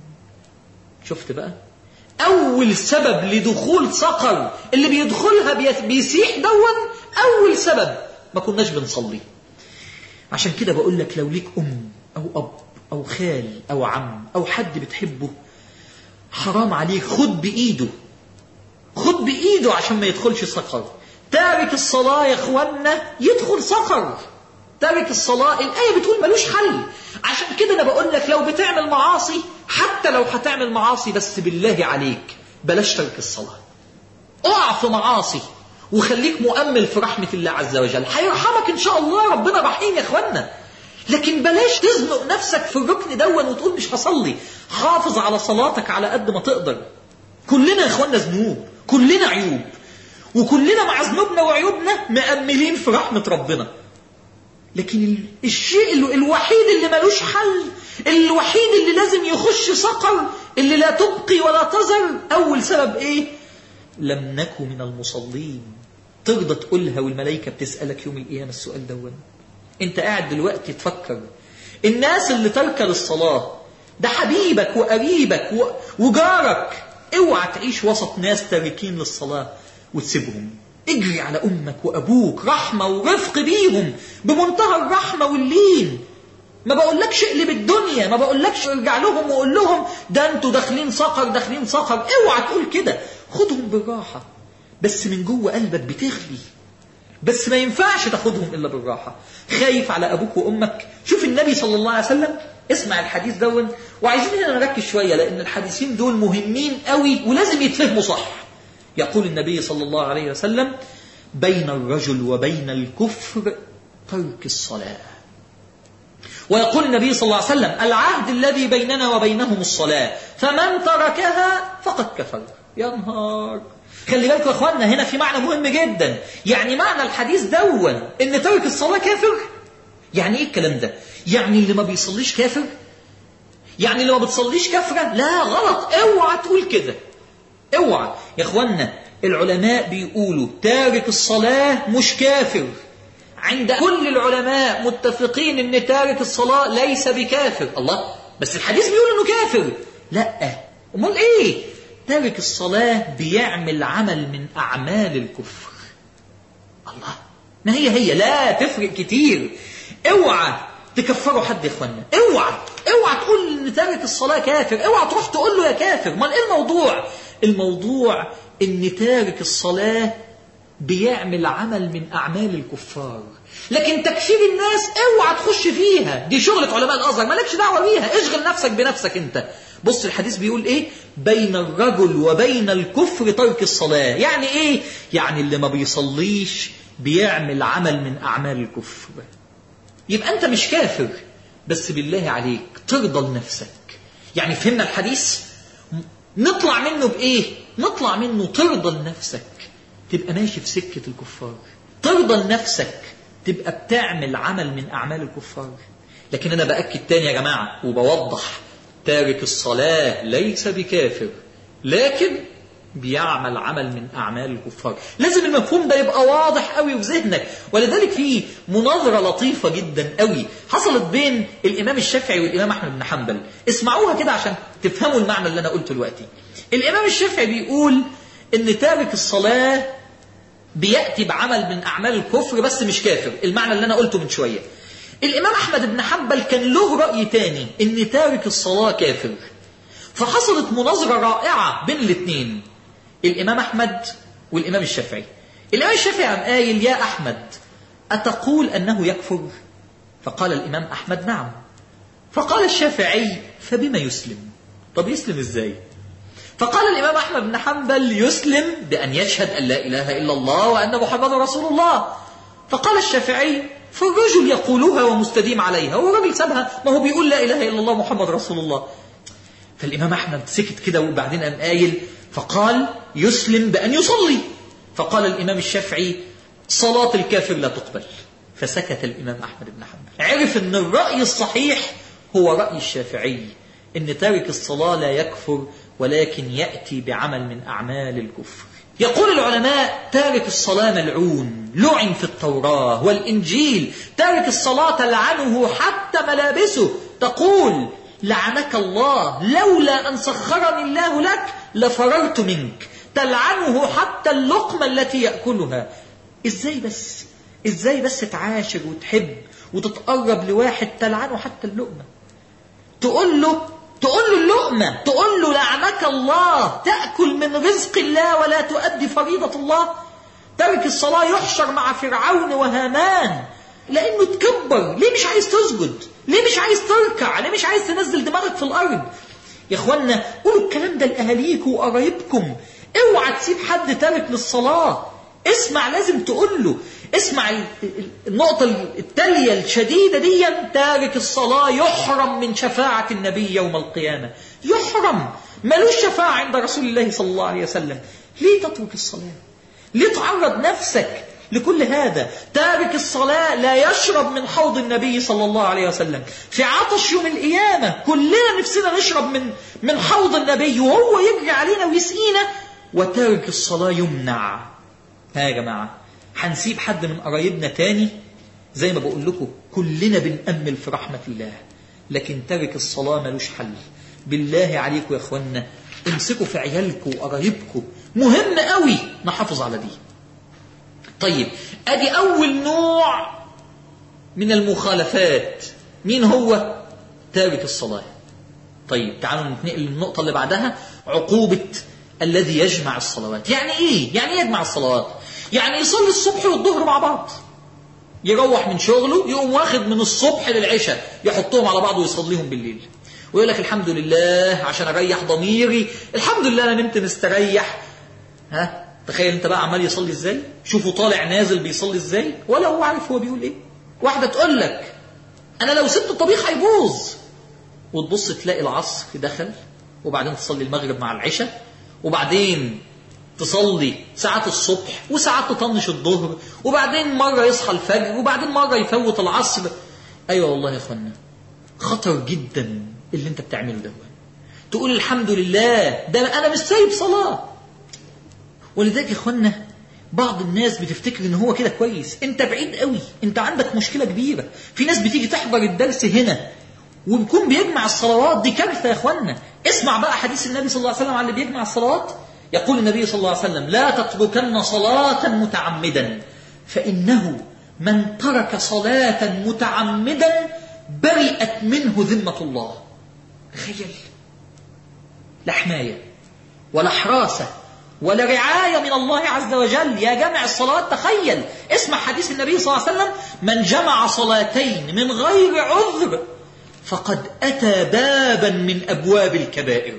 شفت بقى أول سبب لدخول سقر اللي بيدخلها بيسيح دون أول سبب ما كناش بنصلي عشان كده بقول لك لو ليك أم أو أب أو خال أو عم أو حد بتحبه حرام عليك خد بإيده خد بإيده عشان ما يدخلش سقر تارك الصلاة يا اخوانا يدخل سقر تارك الصلاة الآية بتقول ملوش حل عشان كده أنا بقول لك لو بتعمل معاصي حتى لو هتعمل معاصي بس بالله عليك بلاش ترك الصلاة اقع في معاصي وخليك مؤمل في رحمة الله عز وجل هيرحمك إن شاء الله ربنا رحيم يا اخوانا لكن بلاش تزنق نفسك في الركن دون وتقول مش هصلي حافظ على صلاتك على قد ما تقدر كلنا يا اخوانا ذنوب كلنا عيوب وكلنا مع ذنوبنا وعيوبنا مأملين في رحمة ربنا لكن الشيء الوحيد اللي ملوش حل الوحيد اللي لازم يخش سقر اللي لا تبقي ولا تذر أول سبب إيه لم نكن من المصلين ترضى تقولها والملائكة بتسألك يوم القيامة السؤال دون انت قاعد دلوقتي تفكر الناس اللي ترك للصلاة ده حبيبك وقريبك وجارك اوعى تعيش وسط ناس تاركين للصلاة وتسيبهم اجري على أمك وأبوك رحمة ورفق بيهم بمنتهى الرحمة واللين ما بقولكش اقلب الدنيا ما بقولكش ارجع لهم وقول لهم ده انتوا داخلين صقر داخلين صقر اوعى تقول كده خدهم بالراحة بس من جوه قلبك بتغلي بس ما ينفعش تاخدهم إلا بالراحة خايف على أبوك وأمك شوف النبي صلى الله عليه وسلم اسمع الحديث دون وعايزين هنا نركز شوية لأن الحديثين دول مهمين قوي ولازم يتفهموا صح يقول النبي صلى الله عليه وسلم بين الرجل وبين الكفر ترك الصلاة ويقول النبي صلى الله عليه وسلم العهد الذي بيننا وبينهم الصلاة فمن تركها فقد كفر يا نهار خلي بالكم يا اخوانا هنا في معنى مهم جدا يعني معنى الحديث دون ان ترك الصلاة كافر يعني ايه الكلام ده يعني اللي ما بيصليش كافر يعني اللي ما بتصليش كافرة لا غلط اوعى تقول كده اوعى يا اخوانا العلماء بيقولوا تارك الصلاة مش كافر عند كل العلماء متفقين ان تارك الصلاة ليس بكافر الله بس الحديث بيقول انه كافر لا امال ايه تارك الصلاة بيعمل عمل من اعمال الكفر الله ما هي هي لا تفرق كتير اوعى تكفروا حد يا اخوانا اوعى اوعى تقول ان تارك الصلاة كافر اوعى تروح تقول له يا كافر امال ايه الموضوع الموضوع ان تارك الصلاة بيعمل عمل من أعمال الكفار لكن تكفير الناس اوعى تخش فيها دي شغلة علماء الأزهر مالكش دعوة بيها اشغل نفسك بنفسك انت بص الحديث بيقول ايه بين الرجل وبين الكفر ترك الصلاة يعني ايه يعني اللي ما بيصليش بيعمل عمل من أعمال الكفر يبقى انت مش كافر بس بالله عليك ترضى لنفسك يعني فهمنا الحديث نطلع منه بإيه نطلع منه ترضى لنفسك تبقى ماشي في سكة الكفار ترضى لنفسك تبقى بتعمل عمل من أعمال الكفار لكن أنا بأكد تاني يا جماعة وبوضح تارك الصلاة ليس بكافر لكن بيعمل عمل من أعمال الكفار لازم المفهوم ده يبقى واضح قوي في ذهنك ولذلك في مناظرة لطيفة جدا قوي حصلت بين الإمام الشافعي والإمام أحمد بن حنبل اسمعوها كده عشان تفهموا المعنى اللي أنا قلته دلوقتي الإمام الشافعي بيقول إن تارك الصلاة بيأتي بعمل من أعمال الكفر بس مش كافر المعنى اللي أنا قلته من شوية الإمام أحمد بن حنبل كان له رأي تاني إن تارك الصلاة كافر فحصلت مناظرة رائعة بين الاثنين الإمام أحمد والإمام الشافعي الإمام الشافعي قام قايل يا أحمد أتقول أنه يكفر فقال الإمام أحمد نعم فقال الشافعي فبما يسلم طب يسلم إزاي فقال الإمام أحمد بن حنبل يسلم بأن يشهد أن لا إله إلا الله وأن محمد رسول الله فقال الشافعي فالرجل يقولها ومستديم عليها والراجل سابها ما هو بيقول لا إله إلا الله محمد رسول الله فالإمام أحمد سكت كده وبعدين قام قايل فقال يسلم بأن يصلي فقال الإمام الشافعي صلاة الكافر لا تقبل فسكت الإمام أحمد بن حنبل عرف أن الرأي الصحيح هو رأي الشافعي أن تارك الصلاة لا يكفر ولكن يأتي بعمل من أعمال الكفر يقول العلماء تارك الصلاة ملعون لعن في التوراة والإنجيل تارك الصلاة تلعنه حتى ملابسه تقول لعنك الله لولا أن سخرني الله لك لفررت منك تلعنه حتى اللقمة التي يأكلها إزاي بس إزاي بس تعاشر وتحب وتتقرب لواحد تلعنه حتى اللقمة تقول له تقول له اللقمة تقول له لعنك الله تأكل من رزق الله ولا تؤدي فريضة الله ترك الصلاة يحشر مع فرعون وهامان لأنه تكبر ليه مش عايز تسجد ليه مش عايز تركع ليه مش عايز تنزل دماغك في الأرض يا اخوانا قولوا الكلام ده لأهاليكم وقرايبكم اوعى تسيب حد تارك للصلاة اسمع لازم تقول له اسمع النقطة التالية الشديدة دي تارك الصلاة يحرم من شفاعة النبي يوم القيامة يحرم ملوش شفاعة عند رسول الله صلى الله عليه وسلم ليه تترك الصلاة ليه تعرض نفسك لكل هذا تارك الصلاة لا يشرب من حوض النبي صلى الله عليه وسلم في عطش يوم القيامة كلنا نفسنا نشرب من من حوض النبي وهو يجري علينا ويسقينا وتارك الصلاة يمنع ها يا جماعة هنسيب حد من قرايبنا تاني زي ما بقول لكم كلنا بنأمل في رحمة الله لكن تارك الصلاة ملوش حل بالله عليكم يا اخوانا امسكوا في عيالكم وقرايبكم مهم قوي نحافظ على دي طيب ادي اول نوع من المخالفات مين هو تارك الصلاة طيب تعالوا نتنقل للنقطة اللي بعدها عقوبة الذي يجمع الصلوات يعني ايه يعني ايه يجمع الصلوات يعني يصلي الصبح والظهر مع بعض يروح من شغله يقوم واخد من الصبح للعشاء يحطهم على بعض ويصليهم بالليل ويقول لك الحمد لله عشان اريح ضميري الحمد لله انا نمت مستريح ها تخيل انت بقى عمال يصلي ازاي شوفوا طالع نازل بيصلي ازاي ولا هو عارف هو بيقول ايه واحده تقول لك انا لو سبت الطبيخ هيبوظ وتبص تلاقي العصر دخل وبعدين تصلي المغرب مع العشاء وبعدين تصلي ساعات الصبح وساعات تطنش الظهر وبعدين مرة يصحى الفجر وبعدين مرة يفوت العصر أيوة والله يا أخوانا خطر جدا اللي انت بتعمله ده تقول الحمد لله ده أنا مش سايب صلاة ولذلك يا أخوانا بعض الناس بتفتكر ان هو كده كويس انت بعيد قوي انت عندك مشكلة كبيرة في ناس بتيجي تحضر الدرس هنا وبيكون بيجمع الصلوات دي كارثة يا اخوانا اسمع بقى حديث النبي صلى الله عليه وسلم عن اللي بيجمع الصلوات يقول النبي صلى الله عليه وسلم لا تتركن صلاة متعمدا فإنه من ترك صلاة متعمدا برئت منه ذمة الله تخيل لا حماية ولا حراسة ولا رعاية من الله عز وجل يا جامع الصلوات تخيل اسمع حديث النبي صلى الله عليه وسلم من جمع صلاتين من غير عذر فقد أتى بابا من أبواب الكبائر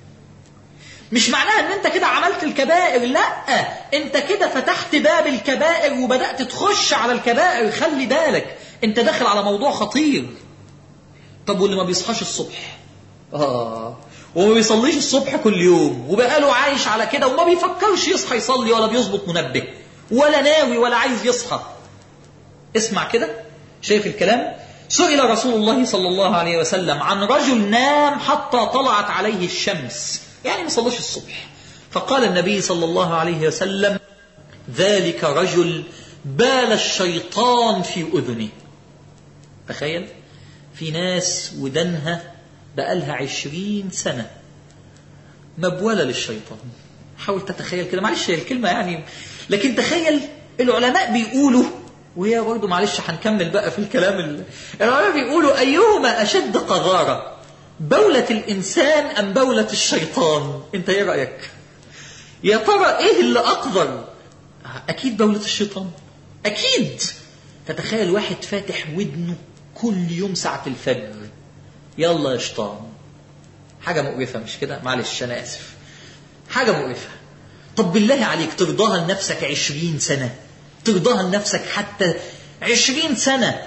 مش معناها ان انت كده عملت الكبائر لا انت كده فتحت باب الكبائر وبدأت تخش على الكبائر خلي بالك انت داخل على موضوع خطير طب واللي ما بيصحاش الصبح اه وما بيصليش الصبح كل يوم وبقاله عايش على كده وما بيفكرش يصحى يصلي ولا بيظبط منبه ولا ناوي ولا عايز يصحى اسمع كده شايف الكلام سئل رسول الله صلى الله عليه وسلم عن رجل نام حتى طلعت عليه الشمس يعني ما صلاش الصبح فقال النبي صلى الله عليه وسلم ذلك رجل بال الشيطان في أذنه تخيل في ناس ودنها بقالها عشرين سنة مبولة للشيطان حاول تتخيل كده معلش هي الكلمة يعني لكن تخيل العلماء بيقولوا وهي برضه معلش هنكمل بقى في الكلام ال- العلماء بيقولوا أيهما أشد قذارة بولة الإنسان أم بولة الشيطان أنت إيه رأيك يا ترى إيه اللي أقذر أكيد بولة الشيطان أكيد فتخيل واحد فاتح ودنه كل يوم ساعة الفجر يلا يا شيطان حاجة مقرفة مش كده معلش أنا آسف حاجة مقرفة طب بالله عليك ترضاها لنفسك عشرين سنة ترضاها لنفسك حتى عشرين سنة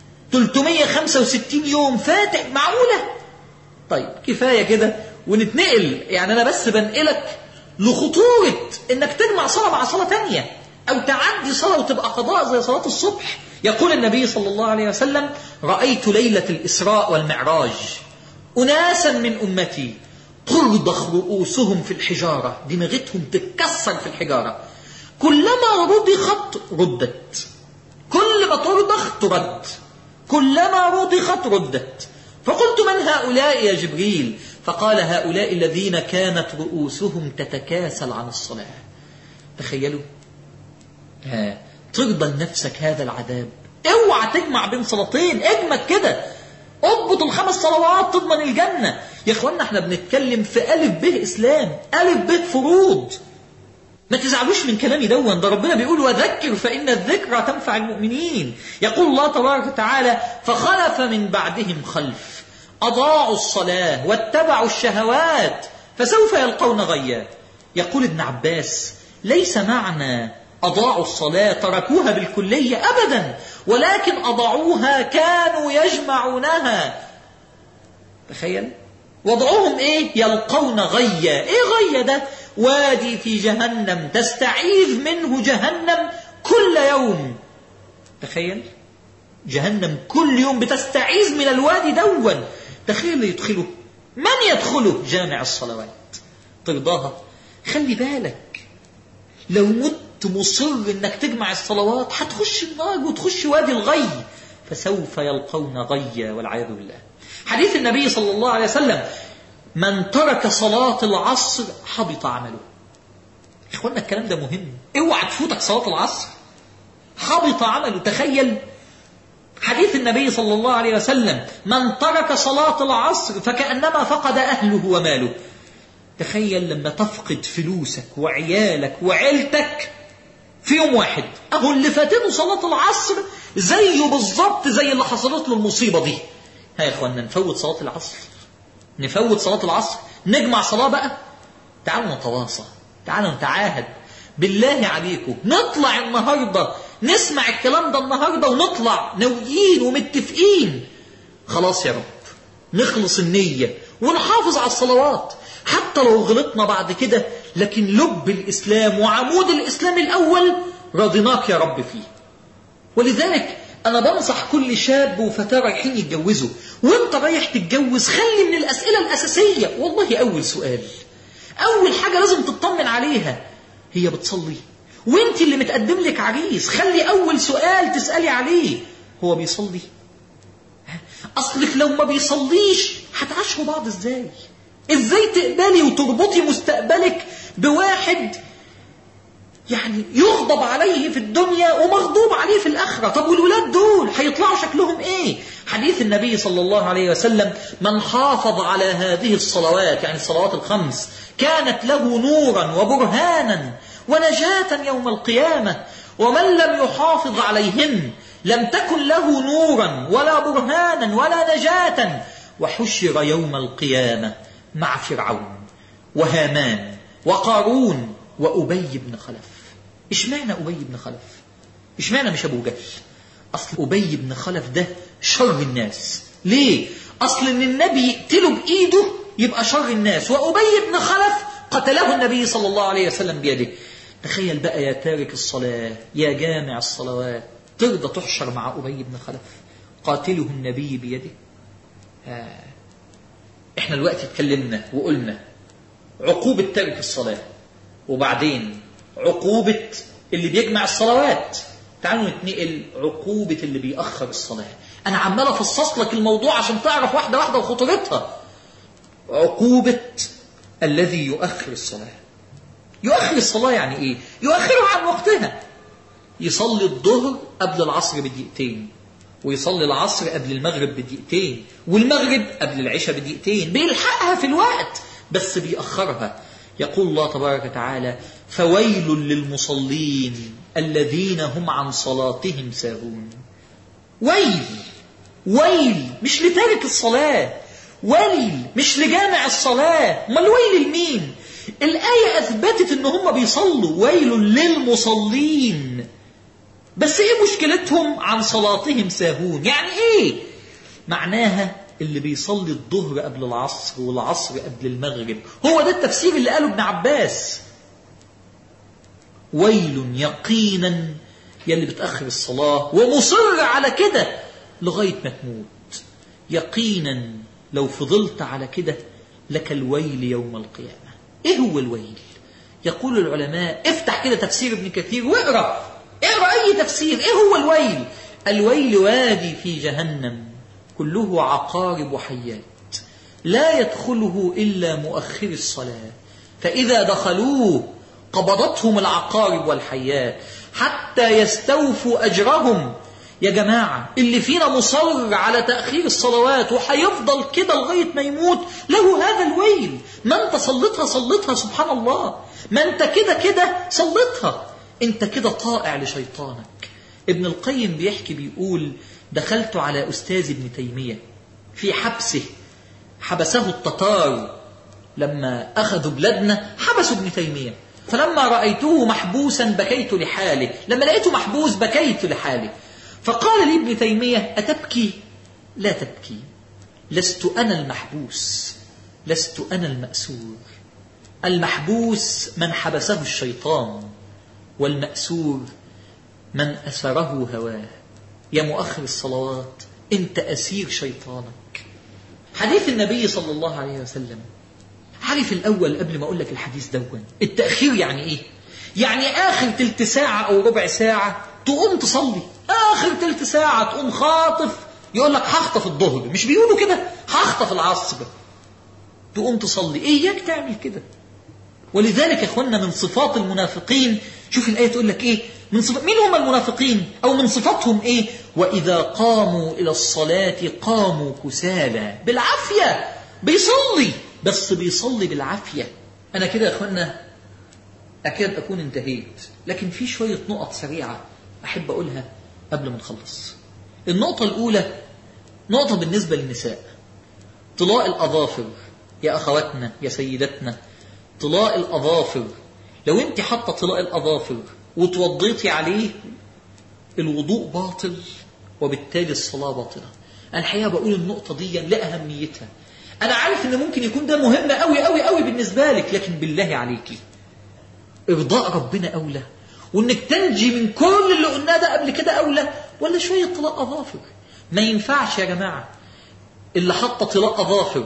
365 يوم فاتح معقولة طيب كفاية كده ونتنقل يعني أنا بس بنقلك لخطورة إنك تجمع صلاة مع صلاة تانية أو تعدي صلاة وتبقى قضاء زي صلاة الصبح يقول النبي صلى الله عليه وسلم رأيت ليلة الإسراء والمعراج أناسا من أمتي ترضخ رؤوسهم في الحجارة دماغتهم تتكسر في الحجارة كلما رضخت ردت كل ما ترضخ ترد كلما رضخت ردت فقلت من هؤلاء يا جبريل فقال هؤلاء الذين كانت رؤوسهم تتكاسل عن الصلاة تخيلوا ها ترضى لنفسك هذا العذاب اوعى تجمع بين صلاتين اجمد كده اضبط الخمس صلوات تضمن الجنة يا اخوانا احنا بنتكلم في ألف به إسلام ألف به فروض ما تزعلوش من كلامي دون ده ربنا بيقول وذكر فإن الذكرى تنفع المؤمنين يقول الله تبارك وتعالى فخلف من بعدهم خلف أضاعوا الصلاة واتبعوا الشهوات فسوف يلقون غيا يقول ابن عباس ليس معنى أضاعوا الصلاة تركوها بالكلية أبدا ولكن أضاعوها كانوا يجمعونها تخيل وضعهم ايه يلقون غيا ايه غيا ده وادي في جهنم تستعيذ منه جهنم كل يوم تخيل جهنم كل يوم بتستعيذ من الوادي دون تخيل يدخله من يدخله جامع الصلوات ترضاها خلي بالك لو مت مصر انك تجمع الصلوات هتخش النار وتخش وادي الغي فسوف يلقون غيا والعياذ بالله حديث النبي صلى الله عليه وسلم من ترك صلاة العصر حبط عمله اخوانا الكلام ده مهم اوعى تفوتك صلاة العصر حبط عمله تخيل حديث النبي صلى الله عليه وسلم من ترك صلاة العصر فكأنما فقد أهله وماله تخيل لما تفقد فلوسك وعيالك وعيلتك في يوم واحد أهو اللي فاتنه صلاة العصر زيه بالظبط زي اللي حصلت له المصيبة دي ها يا اخوانا نفوت صلاة العصر نفوت صلاة العصر نجمع صلاة بقى تعالوا نتواصى تعالوا نتعاهد بالله عليكم نطلع النهاردة نسمع الكلام ده النهاردة ونطلع ناويين ومتفقين خلاص يا رب نخلص النية ونحافظ على الصلوات حتى لو غلطنا بعد كده لكن لب الإسلام وعمود الإسلام الأول رضيناك يا رب فيه ولذلك أنا بنصح كل شاب وفتاة رايحين يتجوزوا وانت رايح تتجوز خلي من الأسئلة الأساسية والله أول سؤال أول حاجة لازم تطمن عليها هي بتصلي وانت اللي متقدم لك عريس خلي أول سؤال تسألي عليه هو بيصلي أصلك لو ما بيصليش هتعاشروا بعض ازاي ازاي تقبلي وتربطي مستقبلك بواحد يعني يغضب عليه في الدنيا ومغضوب عليه في الآخرة طب والولاد دول هيطلعوا شكلهم ايه حديث النبي صلى الله عليه وسلم من حافظ على هذه الصلوات يعني الصلوات الخمس كانت له نورا وبرهانا ونجاة يوم القيامة ومن لم يحافظ عليهن لم تكن له نورا ولا برهانا ولا نجاة وحشر يوم القيامة مع فرعون وهامان وقارون وأبي بن خلف اشمعنى أبي بن خلف اشمعنى مش أبو جهل أصل أبي بن خلف ده شر الناس ليه أصل إن النبي يقتله بإيده يبقى شر الناس وأبي بن خلف قتله النبي صلى الله عليه وسلم بيده تخيل بقى يا تارك الصلاة يا جامع الصلوات ترضى تحشر مع أبي بن خلف قاتله النبي بيده آه. احنا الوقت اتكلمنا وقلنا عقوبة ترك الصلاة وبعدين عقوبة اللي بيجمع الصلوات تعالوا نتنقل عقوبة اللي بيأخر الصلاة أنا عمال أفصص لك الموضوع عشان تعرف واحدة واحدة وخطورتها عقوبة الذي يؤخر الصلاة يؤخر الصلاة يعني إيه؟ يؤخرها عن وقتها يصلي الظهر قبل العصر بدقيقتين ويصلي العصر قبل المغرب بدقيقتين والمغرب قبل العشاء بدقيقتين بيلحقها في الوقت بس بيأخرها يقول الله تبارك وتعالى فويل للمصلين الذين هم عن صلاتهم ساهون ويل ويل مش لتارك الصلاة ويل مش لجامع الصلاة ما الويل لمين الآية أثبتت إن هم بيصلوا ويل للمصلين بس إيه مشكلتهم عن صلاتهم ساهون يعني إيه معناها اللي بيصلي الظهر قبل العصر والعصر قبل المغرب هو ده التفسير اللي قاله ابن عباس ويل يقينا يلي بتأخر الصلاة ومصر على كده لغاية ما تموت يقينا لو فضلت على كده لك الويل يوم القيامة ايه هو الويل يقول العلماء افتح كده تفسير ابن كثير واقرأ اقرأ اي تفسير ايه هو الويل الويل وادي في جهنم كله عقارب وحيات لا يدخله إلا مؤخر الصلاة فإذا دخلوه قبضتهم العقارب والحيات حتى يستوفوا أجرهم يا جماعة اللي فينا مصر على تأخير الصلوات وهيفضل كده لغاية ما يموت له هذا الويل ما انت صلتها صلتها سبحان الله ما انت كده كده صلتها انت كده طائع لشيطانك ابن القيم بيحكي بيقول دخلت على أستاذ ابن تيمية في حبسه حبسه التتار لما أخذوا بلادنا حبسوا ابن تيمية فلما رأيته محبوسا بكيت لحاله لما لقيته محبوس بكيت لحاله فقال لي ابن تيمية أتبكي لا تبكي لست أنا المحبوس لست أنا المأسور المحبوس من حبسه الشيطان والمأسور من أسره هواه يا مؤخر الصلوات أنت أسير شيطانك حديث النبي صلى الله عليه وسلم عارف الأول قبل ما أقول لك الحديث دون التأخير يعني إيه يعني آخر تلت ساعة أو ربع ساعة تقوم تصلي آخر تلت ساعة تقوم خاطف يقول لك هخطف الظهر مش بيقولوا كده هخطف العصر تقوم تصلي إياك تعمل كده ولذلك يا اخوانا من صفات المنافقين شوف الآية تقول لك إيه من صفات مين هم المنافقين أو من صفاتهم إيه وإذا قاموا إلى الصلاة قاموا كسالى بالعافية بيصلي بس بيصلي بالعافية أنا كده يا أخوانا أكاد أكون انتهيت لكن في شوية نقط سريعة أحب أقولها قبل ما نخلص النقطة الأولى نقطة بالنسبة للنساء طلاء الأظافر يا أخواتنا يا سيدتنا طلاء الأظافر لو أنت حاطة طلاء الأظافر وتوضيتي عليه الوضوء باطل وبالتالي الصلاة باطلة الحقيقة بقول النقطة دي لأهميتها أنا عارف إن ممكن يكون ده مهم أوي أوي أوي بالنسبة لك لكن بالله عليكي إرضاء ربنا أولى وإنك تنجي من كل اللي قلناه ده قبل كده أولى ولا شوية طلاق أظافر ما ينفعش يا جماعة اللي حط طلاق أظافر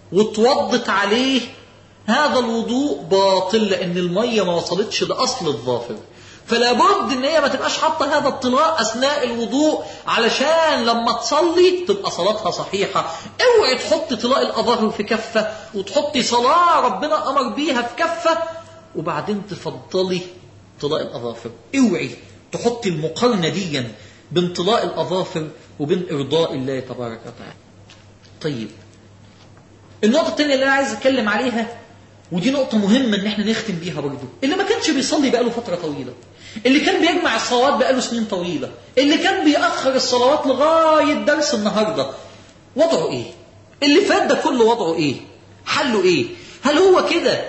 وتوضت عليه هذا الوضوء باطل لأن المية ما وصلتش لأصل الظافر فلا بد ان هي ما تبقاش حاطه هذا الطلاء اثناء الوضوء علشان لما تصلي تبقى صلاتها صحيحه اوعي تحطي طلاء الاظافر في كفه وتحطي صلاه ربنا امر بيها في كفه وبعدين تفضلي طلاء الاظافر اوعي تحطي المقارنه دي بين طلاء الاظافر وبين ارضاء الله تبارك وتعالى طيب النقطه الثانيه اللي انا عايز اتكلم عليها ودي نقطة مهمة إن إحنا نختم بيها برضه اللي ما كانش بيصلي بقاله فترة طويلة اللي كان بيجمع الصلوات بقاله سنين طويلة اللي كان بيأخر الصلوات لغاية درس النهاردة وضعه إيه اللي فات ده كله وضعه إيه حله إيه هل هو كده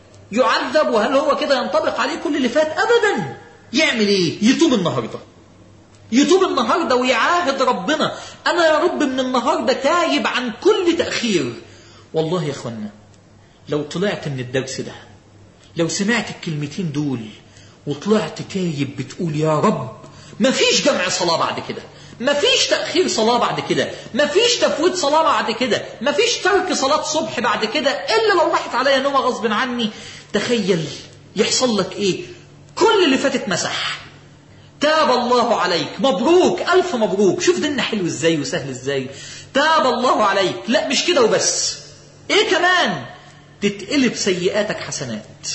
يعذب وهل هو كده ينطبق عليه كل اللي فات أبدا يعمل إيه يتوب النهاردة يتوب النهاردة ويعاهد ربنا أنا يا رب من النهاردة تايب عن كل تأخير والله يا أخوانا لو طلعت من الدرس ده لو سمعت الكلمتين دول وطلعت تايب بتقول يا رب مفيش جمع صلاة بعد كده مفيش تأخير صلاة بعد كده مفيش تفويت صلاة بعد كده مفيش ترك صلاة صبح بعد كده إلا لو راحت عليا نومة غصب عني تخيل يحصل لك ايه كل اللي فاتت مسح تاب الله عليك مبروك ألف مبروك شوف ديننا حلو ازاي وسهل ازاي تاب الله عليك لا مش كده وبس ايه كمان تتقلب سيئاتك حسنات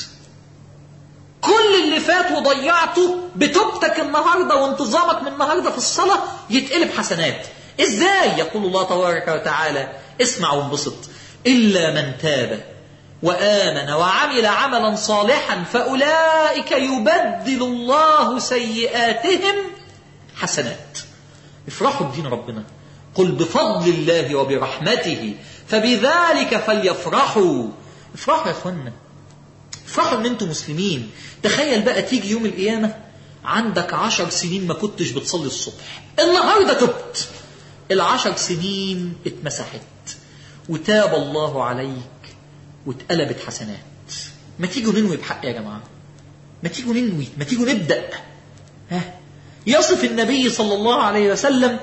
كل اللي فات وضيعته بتوبتك النهاردة وانتظامك من النهاردة في الصلاة يتقلب حسنات ازاي يقول الله تبارك وتعالى اسمع وانبسط إلا من تاب وآمن وعمل عملا صالحا فأولئك يبدل الله سيئاتهم حسنات افرحوا بدين ربنا قل بفضل الله وبرحمته فبذلك فليفرحوا افرحوا يا اخوانا افرحوا ان انتم مسلمين تخيل بقى تيجي يوم القيامة عندك عشر سنين ما كنتش بتصلي الصبح النهاردة تبت العشر سنين اتمسحت وتاب الله عليك واتقلبت حسنات ما تيجوا ننوي بحق يا جماعة ما تيجوا ننوي ما تيجوا نبدأ ها يصف النبي صلى الله عليه وسلم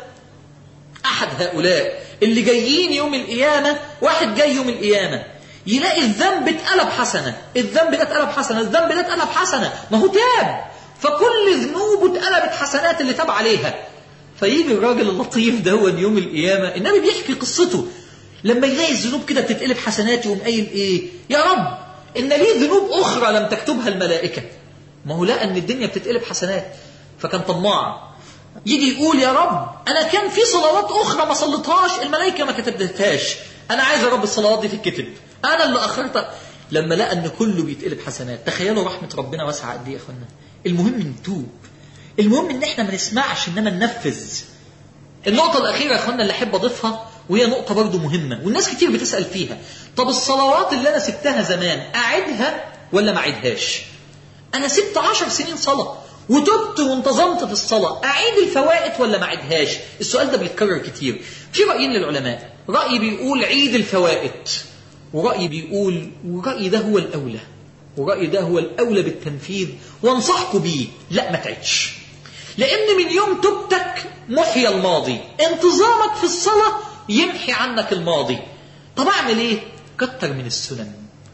أحد هؤلاء اللي جايين يوم القيامة واحد جاي يوم القيامة يلاقي الذنب اتقلب حسنة الذنب ده اتقلب حسنة الذنب ده اتقلب حسنة ما هو تاب فكل ذنوبه اتقلبت حسنات اللي تاب عليها فيجي الراجل اللطيف ده يوم القيامة النبي بيحكي قصته لما يلاقي الذنوب كده بتتقلب حسنات يقوم قايل ايه يا رب ان لي ذنوب اخرى لم تكتبها الملائكة ما هو لقى ان الدنيا بتتقلب حسنات فكان طماع يجي يقول يا رب انا كان في صلوات اخرى ما صليتهاش الملائكة ما كتبتهاش انا عايز يا رب الصلوات دي تتكتب انا اللي اخرت لما لقى ان كله بيتقلب حسنات تخيلوا رحمة ربنا واسعة قد ايه يا اخوانا المهم نتوب المهم ان احنا ما نسمعش انما ننفذ النقطة الأخيرة يا أخوانا اللي أحب أضيفها وهي نقطة برضو مهمة والناس كتير بتسأل فيها طب الصلوات اللي أنا سبتها زمان أعدها ولا ما أعدهاش أنا سبت عشر سنين صلاة وتبت وانتظمت في الصلاة أعيد الفوائد ولا ما أعيدهاش السؤال ده بيتكرر كتير في رأيين للعلماء رأي بيقول عيد الفوائد ورأي بيقول ورأي ده هو الأولى ورأي ده هو الأولى بالتنفيذ وانصحكم بيه لا ما تعيدش لأن من يوم تبتك محي الماضي انتظامك في الصلاة يمحي عنك الماضي طب أعمل إيه؟ كتر من السنن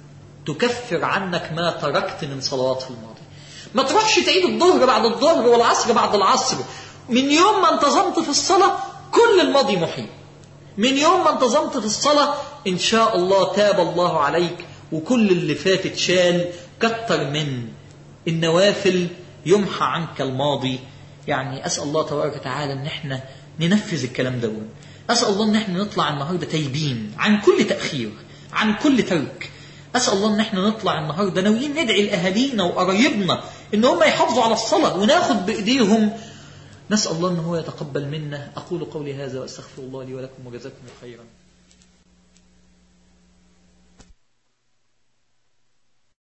تكفر عنك ما تركت من صلوات في الماضي ما تروحش تعيد الظهر بعد الظهر والعصر بعد العصر من يوم ما انتظمت في الصلاة كل الماضي محي من يوم ما انتظمت في الصلاة إن شاء الله تاب الله عليك وكل اللي فات اتشال كتر من النوافل يمحى عنك الماضي يعني أسأل الله تبارك وتعالى أن احنا ننفذ الكلام ده أسأل الله أن احنا نطلع النهاردة تايبين عن كل تأخير عن كل ترك أسأل الله أن احنا نطلع النهاردة ناويين ندعي لأهالينا وقرايبنا أن هم يحافظوا على الصلاة وناخد بإيديهم نسأل الله أن هو يتقبل منا أقول قولي هذا وأستغفر الله لي ولكم وجزاكم خيرا